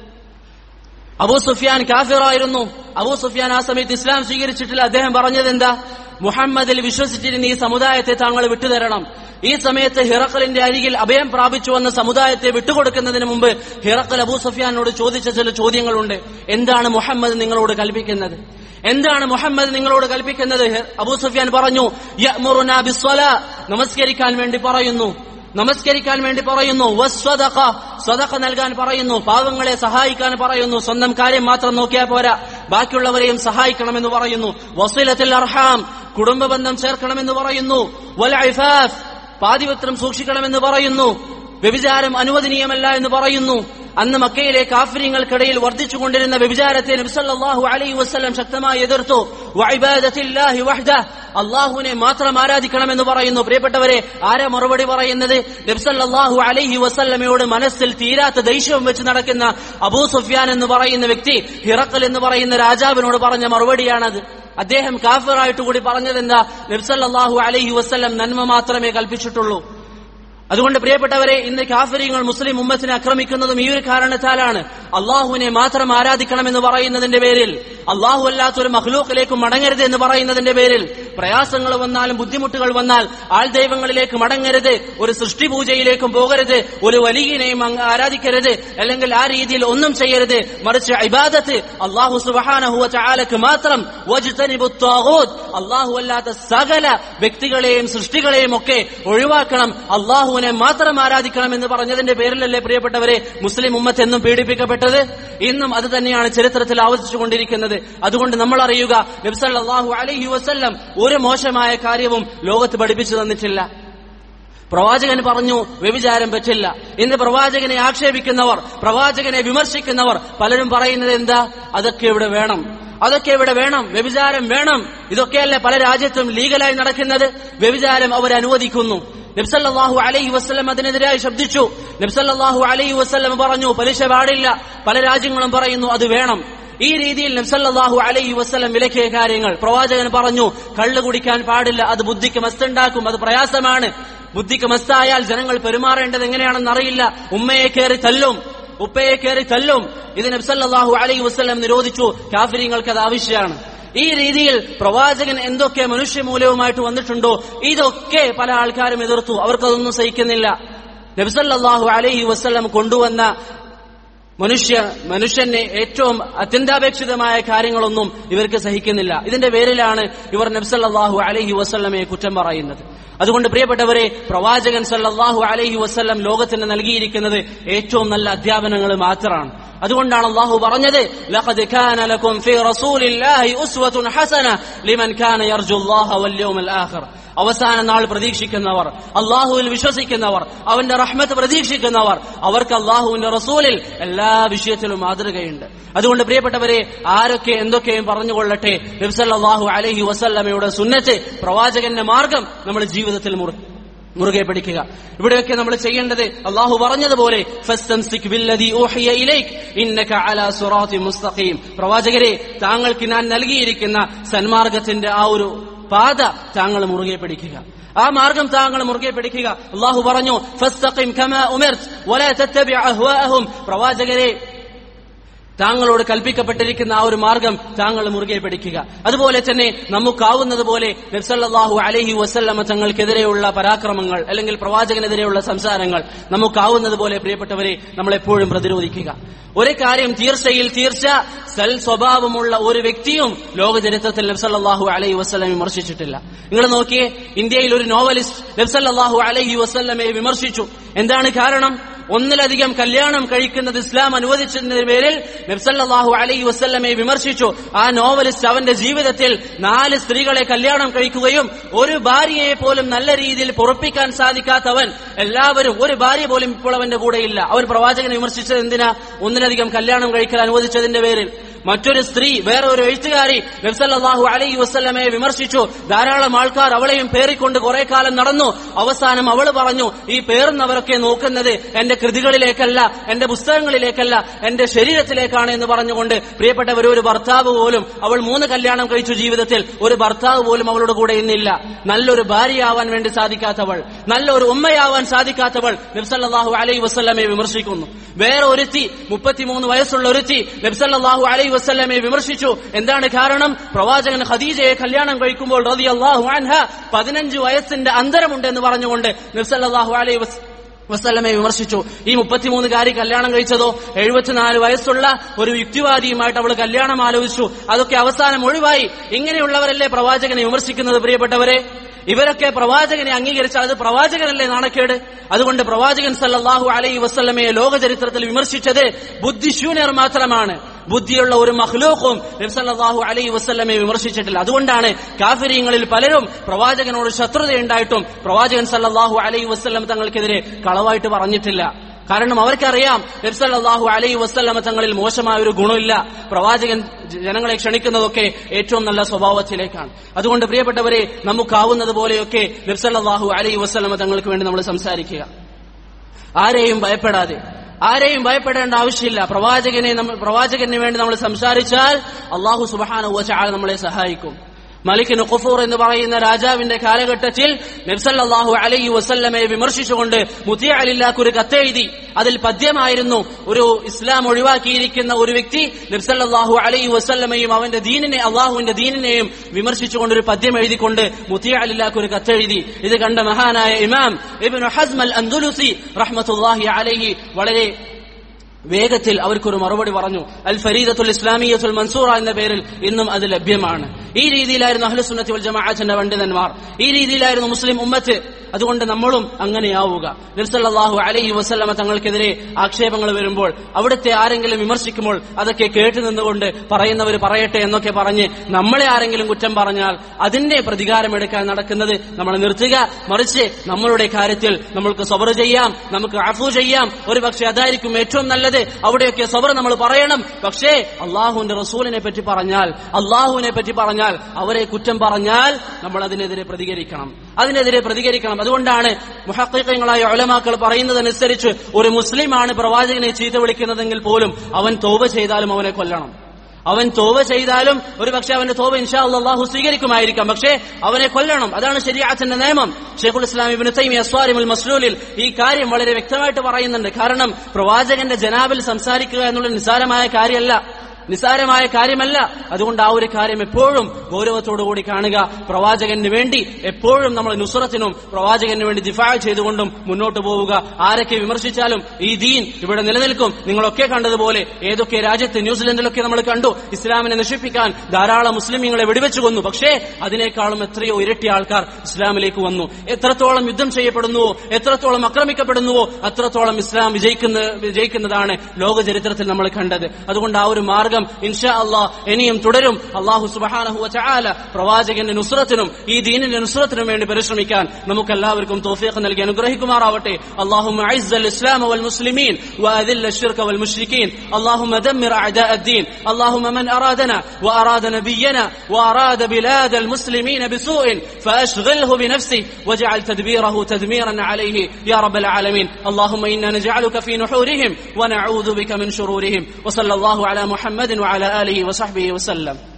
അബൂ സുഫിയാൻ കാഫിറായിരുന്നു അബൂ സുഫിയാൻ ആ സമയത്ത് ഇസ്ലാം സ്വീകരിച്ചിട്ടില്ല അദ്ദേഹം പറഞ്ഞത് എന്താ മുഹമ്മദിൽ വിശ്വസിച്ചിരുന്ന ഈ സമുദായത്തെ താങ്കൾ വിട്ടുതരണം ഈ സമയത്ത് ഹിറക്കലിന്റെ അരികിൽ അഭയം പ്രാപിച്ചു വന്ന സമുദായത്തെ വിട്ടുകൊടുക്കുന്നതിന് മുമ്പ് ഹിറക്കൽ അബൂ സുഫിയാനോട് ചോദിച്ച ചില ചോദ്യങ്ങളുണ്ട് എന്താണ് മുഹമ്മദ് നിങ്ങളോട് കൽപ്പിക്കുന്നത് എന്താണ് മുഹമ്മദ് നിങ്ങളോട് കൽപ്പിക്കുന്നത് അബൂ സുഫിയാൻ പറഞ്ഞു യഅ്മുറുനാ ബിസ്സലാ നമസ്കരിക്കാൻ വേണ്ടി പറയുന്നു നമസ്കരിക്കാൻ വേണ്ടി പറയുന്നു വസ്വദഖ സ്വതക്ക നൽകാൻ പറയുന്നു പാവങ്ങളെ സഹായിക്കാൻ പറയുന്നു സ്വന്തം കാര്യം മാത്രം നോക്കിയാൽ പോരാ ബാക്കിയുള്ളവരെയും സഹായിക്കണമെന്ന് പറയുന്നു വസീലത്തിൽ അർഹാം കുടുംബ ബന്ധം ചേർക്കണമെന്ന് പറയുന്നു വൽ ഇഫാഫ് പാതിപത്രം സൂക്ഷിക്കണമെന്ന് പറയുന്നു വ്യഭിചാരം അനുവദനീയമല്ല എന്ന് പറയുന്നു അന്ന് മക്കയിലെ കാഫര്യങ്ങൾക്കിടയിൽ വർദ്ധിച്ചുകൊണ്ടിരുന്ന വ്യഭിചാരത്തെ നബ്സല്ലാഹു അലൈഹി വസ്ലം ശക്തമായി എതിർത്തു വഇബാദത്തില്ലാഹി വഹ്ദഹ് അള്ളാഹുവിനെ മാത്രം ആരാധിക്കണമെന്ന് പറയുന്നു പ്രിയപ്പെട്ടവരെ ആരാ മറുപടി പറയുന്നത് നബ്സല്ലാഹു അലൈഹി വസല്ലമയോട് മനസ്സിൽ തീരാത്ത ദേഷ്യവും വെച്ച് നടക്കുന്ന അബൂ സുഫിയാൻ എന്ന് പറയുന്ന വ്യക്തി ഹിറക്കൽ എന്ന് പറയുന്ന രാജാവിനോട് പറഞ്ഞ മറുപടിയാണത് അദ്ദേഹം കാഫിറായിട്ട് കൂടി പറഞ്ഞതെന്താ നബ്സല്ലാഹു അലൈഹി വസ്ല്ലം നന്മ മാത്രമേ കൽപ്പിച്ചിട്ടുള്ളൂ അതുകൊണ്ട് പ്രിയപ്പെട്ടവരെ ഇന്ന് കാഫര്യങ്ങൾ മുസ്ലിം ഉമ്മത്തിനെ ആക്രമിക്കുന്നതും ഈ ഒരു കാരണത്താലാണ് അള്ളാഹുവിനെ മാത്രം ആരാധിക്കണമെന്ന് പറയുന്നതിന്റെ പേരിൽ അള്ളാഹു അല്ലാത്തൊരു മഹ്ലൂക്കിലേക്ക് മടങ്ങരുത് എന്ന് പറയുന്നതിന്റെ പേരിൽ പ്രയാസങ്ങൾ വന്നാലും ബുദ്ധിമുട്ടുകൾ വന്നാൽ ആൾ ദൈവങ്ങളിലേക്ക് മടങ്ങരുത് ഒരു സൃഷ്ടി പൂജയിലേക്കും പോകരുത് ഒരു വലിയനെയും അങ്ങ് ആരാധിക്കരുത് അല്ലെങ്കിൽ ആ രീതിയിൽ ഒന്നും ചെയ്യരുത് മറിച്ച് ഇബാദത്ത് അള്ളാഹു സുബഹാനഹുവ ചാലക്ക് മാത്രം അള്ളാഹു അല്ലാത്ത സകല വ്യക്തികളെയും സൃഷ്ടികളെയും ഒക്കെ ഒഴിവാക്കണം അള്ളാഹുവിനെ മാത്രം ആരാധിക്കണം എന്ന് പറഞ്ഞതിന്റെ പേരിലല്ലേ പ്രിയപ്പെട്ടവരെ മുസ്ലിം ഉമ്മത്ത് എന്നും പീഡിപ്പിക്കപ്പെട്ടത് ഇന്നും അത് തന്നെയാണ് ചരിത്രത്തിൽ ആവർത്തിച്ചുകൊണ്ടിരിക്കുന്നത് അതുകൊണ്ട് നമ്മൾ അറിയുക നബ്സല്ലാഹു അലൈഹി വസ്ല്ലം ഒരു മോശമായ കാര്യവും ലോകത്ത് പഠിപ്പിച്ചു തന്നിട്ടില്ല പ്രവാചകൻ പറഞ്ഞു വ്യഭിചാരം പറ്റില്ല ഇന്ന് പ്രവാചകനെ ആക്ഷേപിക്കുന്നവർ പ്രവാചകനെ വിമർശിക്കുന്നവർ പലരും പറയുന്നത് എന്താ അതൊക്കെ ഇവിടെ വേണം അതൊക്കെ ഇവിടെ വേണം വ്യഭിചാരം വേണം ഇതൊക്കെയല്ലേ പല രാജ്യത്തും ലീഗലായി നടക്കുന്നത് വ്യഭിചാരം അവർ അനുവദിക്കുന്നു നബ്സല്ലാഹു അലൈഹി വസ്ലം അതിനെതിരായി ശബ്ദിച്ചു നബ്സല്ലാഹു അലൈഹി വസ്ലം പറഞ്ഞു പലിശ പാടില്ല പല രാജ്യങ്ങളും പറയുന്നു അത് വേണം ഈ രീതിയിൽ നബ്സല്ലാഹു അലൈഹി വസ്ലം വിലക്കിയ കാര്യങ്ങൾ പ്രവാചകൻ പറഞ്ഞു കള്ളു കുടിക്കാൻ പാടില്ല അത് ബുദ്ധിക്ക് മസ്തുണ്ടാക്കും അത് പ്രയാസമാണ് ബുദ്ധിക്ക് മസ്തായാൽ ജനങ്ങൾ പെരുമാറേണ്ടത് എങ്ങനെയാണെന്ന് അറിയില്ല ഉമ്മയെ കയറി തല്ലും ഉപ്പയെ കയറി തല്ലും ഇത് നബ്സല്ലാഹു അലൈഹി വസ്ലം നിരോധിച്ചു കാഫിര്യങ്ങൾക്ക് അത് ആവശ്യമാണ് ഈ രീതിയിൽ പ്രവാചകൻ എന്തൊക്കെ മനുഷ്യമൂല്യവുമായിട്ട് വന്നിട്ടുണ്ടോ ഇതൊക്കെ പല ആൾക്കാരും എതിർത്തു അവർക്കതൊന്നും സഹിക്കുന്നില്ല നബ്സല്ലാഹു അലൈഹി വസ്ലം കൊണ്ടുവന്ന മനുഷ്യ മനുഷ്യന് ഏറ്റവും അത്യന്താപേക്ഷിതമായ കാര്യങ്ങളൊന്നും ഇവർക്ക് സഹിക്കുന്നില്ല ഇതിന്റെ പേരിലാണ് ഇവർ നബ്സല്ലാഹു അലഹി വസ്ല്ലമയെ കുറ്റം പറയുന്നത് അതുകൊണ്ട് പ്രിയപ്പെട്ടവരെ പ്രവാചകൻ സല്ലാഹു അലഹി വസ്ല്ലം ലോകത്തിന് നൽകിയിരിക്കുന്നത് ഏറ്റവും നല്ല അധ്യാപനങ്ങൾ മാത്രമാണ് അതുകൊണ്ടാണ് അള്ളാഹു പറഞ്ഞത് ലഖദ് കാന ലക്കും ഫീ റസൂലില്ലാഹി ഉസ്വത്തുൻ ഹസന ലിമൻ കാന യർജു അല്ലാഹ വൽ യൗമൽ ആഖിർ അവസാന നാൾ പ്രതീക്ഷിക്കുന്നവർ അള്ളാഹുവിൽ വിശ്വസിക്കുന്നവർ അവന്റെ റഹ്മത്ത് പ്രതീക്ഷിക്കുന്നവർ അവർക്ക് അള്ളാഹുവിന്റെ റസൂലിൽ എല്ലാ വിഷയത്തിലും മാതൃകയുണ്ട് അതുകൊണ്ട് പ്രിയപ്പെട്ടവരെ ആരൊക്കെ എന്തൊക്കെയും പറഞ്ഞുകൊള്ളട്ടെ നബ്സല്ലാഹു അലഹി വസല്ലമയുടെ സുന്നത്ത് പ്രവാചകന്റെ മാർഗം നമ്മുടെ ജീവിതത്തിൽ മുറി മുറുകെ പിടിക്കുക ഇവിടെയൊക്കെ നമ്മൾ ചെയ്യേണ്ടത് അള്ളാഹു പറഞ്ഞതുപോലെ ഫസ്തംസിക് ബില്ലദീ ഊഹിയ ഇലൈക് ഇന്നക അലാ സിറാത്തിൻ മുസ്തഖീം പ്രവാചകരെ താങ്കൾക്ക് ഞാൻ നൽകിയിരിക്കുന്ന സന്മാർഗത്തിന്റെ ആ ഒരു പാത താങ്കൾ മുറുകെ പിടിക്കുക ആ മാർഗം താങ്കൾ മുറുകെ പിടിക്കുക അള്ളാഹു പറഞ്ഞു ഫസ്തഖിം കമാ ഉമിർത് വലാ തത്തബിഅ അഹ്വാഅഹും പ്രവാചകരെ താങ്കളോട് കൽപ്പിക്കപ്പെട്ടിരിക്കുന്ന ആ ഒരു മാർഗം താങ്കൾ മുറുകെ പിടിക്കുക അതുപോലെ തന്നെ നമുക്കാവുന്നത് പോലെ നബ്സല്ലാഹു അലഹി വസല്ലമ തങ്ങൾക്കെതിരെയുള്ള പരാക്രമങ്ങൾ അല്ലെങ്കിൽ പ്രവാചകനെതിരെയുള്ള സംസാരങ്ങൾ നമുക്കാവുന്നത് പോലെ പ്രിയപ്പെട്ടവരെ നമ്മൾ എപ്പോഴും പ്രതിരോധിക്കുക ഒരു കാര്യം തീർച്ചയിൽ തീർച്ച സൽ സ്വഭാവമുള്ള ഒരു വ്യക്തിയും ലോക ചരിത്രത്തിൽ നബ്സല്ലാഹു അലൈഹി വസ്ലം വിമർശിച്ചിട്ടില്ല നിങ്ങൾ നോക്കിയേ ഇന്ത്യയിൽ ഒരു നോവലിസ്റ്റ് നബ്സല്ലാഹു അലൈഹി വസ്ല്ലമെ വിമർശിച്ചു എന്താണ് കാരണം ഒന്നിലധികം കല്യാണം കഴിക്കുന്നത് ഇസ്ലാം അനുവദിച്ചതിന്റെ പേരിൽ നബ്സല്ലാഹു അലൈഹി വസ്ല്ലമെ വിമർശിച്ചു ആ നോവലിസ്റ്റ് അവന്റെ ജീവിതത്തിൽ നാല് സ്ത്രീകളെ കല്യാണം കഴിക്കുകയും ഒരു ഭാര്യയെ പോലും നല്ല രീതിയിൽ പൊറപ്പിക്കാൻ സാധിക്കാത്തവൻ എല്ലാവരും ഒരു ഭാര്യ പോലും ഇപ്പോൾ അവന്റെ കൂടെയില്ല അവർ പ്രവാചകനെ വിമർശിച്ചത് എന്തിനാ ഒന്നിലധികം കല്യാണം കഴിക്കൽ അനുവദിച്ചതിന്റെ പേരിൽ മറ്റൊരു സ്ത്രീ വേറെ ഒരു എഴുത്തുകാരി നബ്സല്ലാഹു അലൈഹി വസ്ല്ലമയെ വിമർശിച്ചു ധാരാളം ആൾക്കാർ അവളെയും പേറിക്കൊണ്ട് കുറെ കാലം നടന്നു അവസാനം അവൾ പറഞ്ഞു ഈ പേറുന്നവരൊക്കെ നോക്കുന്നത് എന്റെ കൃതികളിലേക്കല്ല എന്റെ പുസ്തകങ്ങളിലേക്കല്ല എന്റെ ശരീരത്തിലേക്കാണ് എന്ന് പറഞ്ഞുകൊണ്ട് പ്രിയപ്പെട്ടവർ ഒരു ഭർത്താവ് പോലും അവൾ മൂന്ന് കല്യാണം കഴിച്ചു ജീവിതത്തിൽ ഒരു ഭർത്താവ് പോലും അവളുടെ കൂടെ ഇന്നില്ല നല്ലൊരു ഭാര്യയാവാൻ വേണ്ടി സാധിക്കാത്തവൾ നല്ലൊരു ഉമ്മയാവാൻ സാധിക്കാത്തവൾ നബ്സല്ലാഹു അലൈഹി വസ്ല്ലമയെ വിമർശിക്കുന്നു വേറെ ഒരുത്തി മുപ്പത്തിമൂന്ന് വയസ്സുള്ള ഒരുത്തി നബ്സല്ലാഹു അലൈഹി വസ്ല്ലമയെ വിമർശിച്ചു എന്താണ് കാരണം പ്രവാചകൻ ഖദീജയെ കല്യാണം കഴിക്കുമ്പോൾ റതി അള്ളാഹു അൻഹ പതിനഞ്ച് വയസ്സിന്റെ അന്തരമുണ്ട് എന്ന് പറഞ്ഞുകൊണ്ട് നബ്സല്ലാഹു അലൈഹി വസ് വസ്ലമെ വിമർശിച്ചു ഈ മുപ്പത്തിമൂന്നുകാരി കല്യാണം കഴിച്ചതോ എഴുപത്തിനാല് വയസ്സുള്ള ഒരു യുക്തിവാദിയുമായിട്ട് അവൾ കല്യാണം ആലോചിച്ചു അതൊക്കെ അവസാനം ഒഴിവായി ഇങ്ങനെയുള്ളവരല്ലേ പ്രവാചകനെ വിമർശിക്കുന്നത് പ്രിയപ്പെട്ടവരെ ഇവരൊക്കെ പ്രവാചകനെ അംഗീകരിച്ചാൽ അത് പ്രവാചകനല്ലേ നാണക്കേട് അതുകൊണ്ട് പ്രവാചകൻ സല്ലല്ലാഹു അലൈഹി വസ്ല്ലമയെ ലോക ചരിത്രത്തിൽ വിമർശിച്ചത് ബുദ്ധിശൂന്യർ മാത്രമാണ് ബുദ്ധിയുള്ള ഒരു മഹ്ലൂഖും നബ്സല്ലാഹു അലൈഹി വസ്ല്ലമയെ വിമർശിച്ചിട്ടില്ല അതുകൊണ്ടാണ് കാഫിര്യങ്ങളിൽ പലരും പ്രവാചകനോട് ശത്രുതയുണ്ടായിട്ടും പ്രവാചകൻ സല്ലല്ലാഹു അലൈഹി വസ്ല്ലം തങ്ങൾക്കെതിരെ കളവായിട്ട് പറഞ്ഞിട്ടില്ല കാരണം അവർക്കറിയാം നബ്സല്ലാഹു അലൈഹി വസ്ല്ലമ തങ്ങളിൽ മോശമായ ഒരു ഗുണമില്ല പ്രവാചകൻ ജനങ്ങളെ ക്ഷണിക്കുന്നതൊക്കെ ഏറ്റവും നല്ല സ്വഭാവത്തിലേക്കാണ് അതുകൊണ്ട് പ്രിയപ്പെട്ടവരെ നമുക്കാവുന്നത് പോലെയൊക്കെ നബ്സല്ലാഹു അലൈഹി വസ്ല്ലമ തങ്ങൾക്ക് വേണ്ടി നമ്മൾ സംസാരിക്കുക ആരെയും ഭയപ്പെടാതെ ആരെയും ഭയപ്പെടേണ്ട ആവശ്യമില്ല പ്രവാചകനെ നമ്മൾ പ്രവാചകന് വേണ്ടി നമ്മൾ സംസാരിച്ചാൽ അള്ളാഹു സുബാന നമ്മളെ സഹായിക്കും മലിക്കിന് ഖുഫൂർ എന്ന് പറയുന്ന രാജാവിന്റെ കാലഘട്ടത്തിൽ നബ്സല്ലാഹു അലൈഹി വസല്ലമയെ വിമർശിച്ചുകൊണ്ട് മുത്തിയ അലില്ലാക്ക് ഒരു കത്തെഴുതി അതിൽ പദ്യമായിരുന്നു ഒരു ഇസ്ലാം ഒഴിവാക്കിയിരിക്കുന്ന ഒരു വ്യക്തി നബ്സല്ലാഹു അലൈഹി വസല്ലമയും അവന്റെ ദീനിനെ അള്ളാഹുവിന്റെ ദീനിനെയും വിമർശിച്ചുകൊണ്ട് ഒരു പദ്യം എഴുതിക്കൊണ്ട് മുത്തിയ അലില്ലാക്ക് ഒരു കത്തെഴുതി ഇത് കണ്ട മഹാനായ ഇമാം ഇബ്നു ഹസ്മൽ അൽ അന്ദുലുസി റഹ്മത്തുല്ലാഹി അലൈഹി വളരെ വേഗത്തിൽ അവർക്കൊരു മറുപടി പറഞ്ഞു അൽ ഫരീദത്തുൽ ഇസ്ലാമിയത്തുൽ മൻസൂറ എന്ന പേരിൽ ഇന്നും അത് ലഭ്യമാണ് ഈ രീതിയിലായിരുന്നു അഹ്ലുസുന്നത്തി വൽ ജമാഅത്തിന്റെ പണ്ഡിതന്മാർ ഈ രീതിയിലായിരുന്നു മുസ്ലിം ഉമ്മത്ത് അതുകൊണ്ട് നമ്മളും അങ്ങനെയാവുക നിർസല്ലാഹു അലൈഹി വസല്ലമ തങ്ങൾക്കെതിരെ ആക്ഷേപങ്ങൾ വരുമ്പോൾ അവിടുത്തെ ആരെങ്കിലും വിമർശിക്കുമ്പോൾ അതൊക്കെ കേട്ടു നിന്നുകൊണ്ട് പറയുന്നവർ പറയട്ടെ എന്നൊക്കെ പറഞ്ഞ് നമ്മളെ ആരെങ്കിലും കുറ്റം പറഞ്ഞാൽ അതിന്റെ പ്രതികാരമെടുക്കാൻ നടക്കുന്നത് നമ്മൾ നിർത്തുക മറിച്ച് നമ്മളുടെ കാര്യത്തിൽ നമ്മൾക്ക് സബർ ചെയ്യാം നമുക്ക് അഫു ചെയ്യാം ഒരു പക്ഷെ അതായിരിക്കും ഏറ്റവും നല്ലത് അവിടെയൊക്കെ സബർ നമ്മൾ പറയണം പക്ഷേ അള്ളാഹുവിന്റെ റസൂലിനെ പറ്റി പറഞ്ഞാൽ അള്ളാഹുവിനെ പറ്റി പറഞ്ഞാൽ അവരെ കുറ്റം പറഞ്ഞാൽ നമ്മൾ അതിനെതിരെ പ്രതികരിക്കണം അതിനെതിരെ പ്രതികരിക്കണം അതുകൊണ്ടാണ് മുഹക്കിങ്ങളായ ഒലമാക്കൾ പറയുന്നതനുസരിച്ച് ഒരു മുസ്ലിമാണ് പ്രവാചകനെ ചീത്ത വിളിക്കുന്നതെങ്കിൽ പോലും അവൻ തോപ ചെയ്താലും അവനെ കൊല്ലണം അവൻ തോവ ചെയ്താലും ഒരു പക്ഷെ അവന്റെ തോവ ഇൻഷാ അള്ളാഹു സ്വീകരിക്കുമായിരിക്കാം പക്ഷേ അവനെ കൊല്ലണം അതാണ് ശരിയാത്തിന്റെ നിയമം ഷെയ്ഖുൽ ഇസ്ലാം ഇബിന് തൈമി അസ്വാരിമുൽ മസ്ലൂലിൽ ഈ കാര്യം വളരെ വ്യക്തമായിട്ട് പറയുന്നുണ്ട് കാരണം പ്രവാചകന്റെ ജനാബിൽ സംസാരിക്കുക എന്നുള്ള നിസ്സാരമായ കാര്യമല്ല നിസാരമായ കാര്യമല്ല അതുകൊണ്ട് ആ ഒരു കാര്യം എപ്പോഴും ഗൗരവത്തോടുകൂടി കാണുക പ്രവാചകന് വേണ്ടി എപ്പോഴും നമ്മൾ നുസ്രത്തിനും പ്രവാചകന് വേണ്ടി ദിഫാ ചെയ്തുകൊണ്ടും മുന്നോട്ട് പോവുക ആരൊക്കെ വിമർശിച്ചാലും ഈ ദീൻ ഇവിടെ നിലനിൽക്കും നിങ്ങളൊക്കെ കണ്ടതുപോലെ ഏതൊക്കെ രാജ്യത്ത് ന്യൂസിലൻഡിലൊക്കെ നമ്മൾ കണ്ടു ഇസ്ലാമിനെ നശിപ്പിക്കാൻ ധാരാളം മുസ്ലിമീങ്ങളെ വെടിവെച്ചു കൊന്നു പക്ഷേ അതിനേക്കാളും എത്രയോ ഇരട്ടി ആൾക്കാർ ഇസ്ലാമിലേക്ക് വന്നു എത്രത്തോളം യുദ്ധം ചെയ്യപ്പെടുന്നുവോ എത്രത്തോളം ആക്രമിക്കപ്പെടുന്നുവോ അത്രത്തോളം ഇസ്ലാം വിജയിക്കുന്ന വിജയിക്കുന്നതാണ് ലോക ചരിത്രത്തിൽ നമ്മൾ കണ്ടത് അതുകൊണ്ട് ആ ഒരു മാർഗം മാർഗം ഇൻഷാ അള്ളാഹ് ഇനിയും തുടരും അള്ളാഹു സുബഹാനഹു ചാല പ്രവാചകന്റെ നുസ്രത്തിനും ഈ ദീനിന്റെ നുസ്രത്തിനും വേണ്ടി പരിശ്രമിക്കാൻ നമുക്ക് എല്ലാവർക്കും തോഫീഖ് നൽകി അനുഗ്രഹിക്കുമാറാവട്ടെ اللهم اعز الاسلام والمسلمين واذل الشرك والمشركين اللهم دمر اعداء الدين اللهم من ارادنا واراد نبينا واراد بلاد المسلمين بسوء فاشغله بنفسه واجعل تدبيره تدميرا عليه يا رب العالمين اللهم انا نجعلك في نحورهم ونعوذ بك من شرورهم وصلى الله على محمد وعلى اله وصحبه وسلم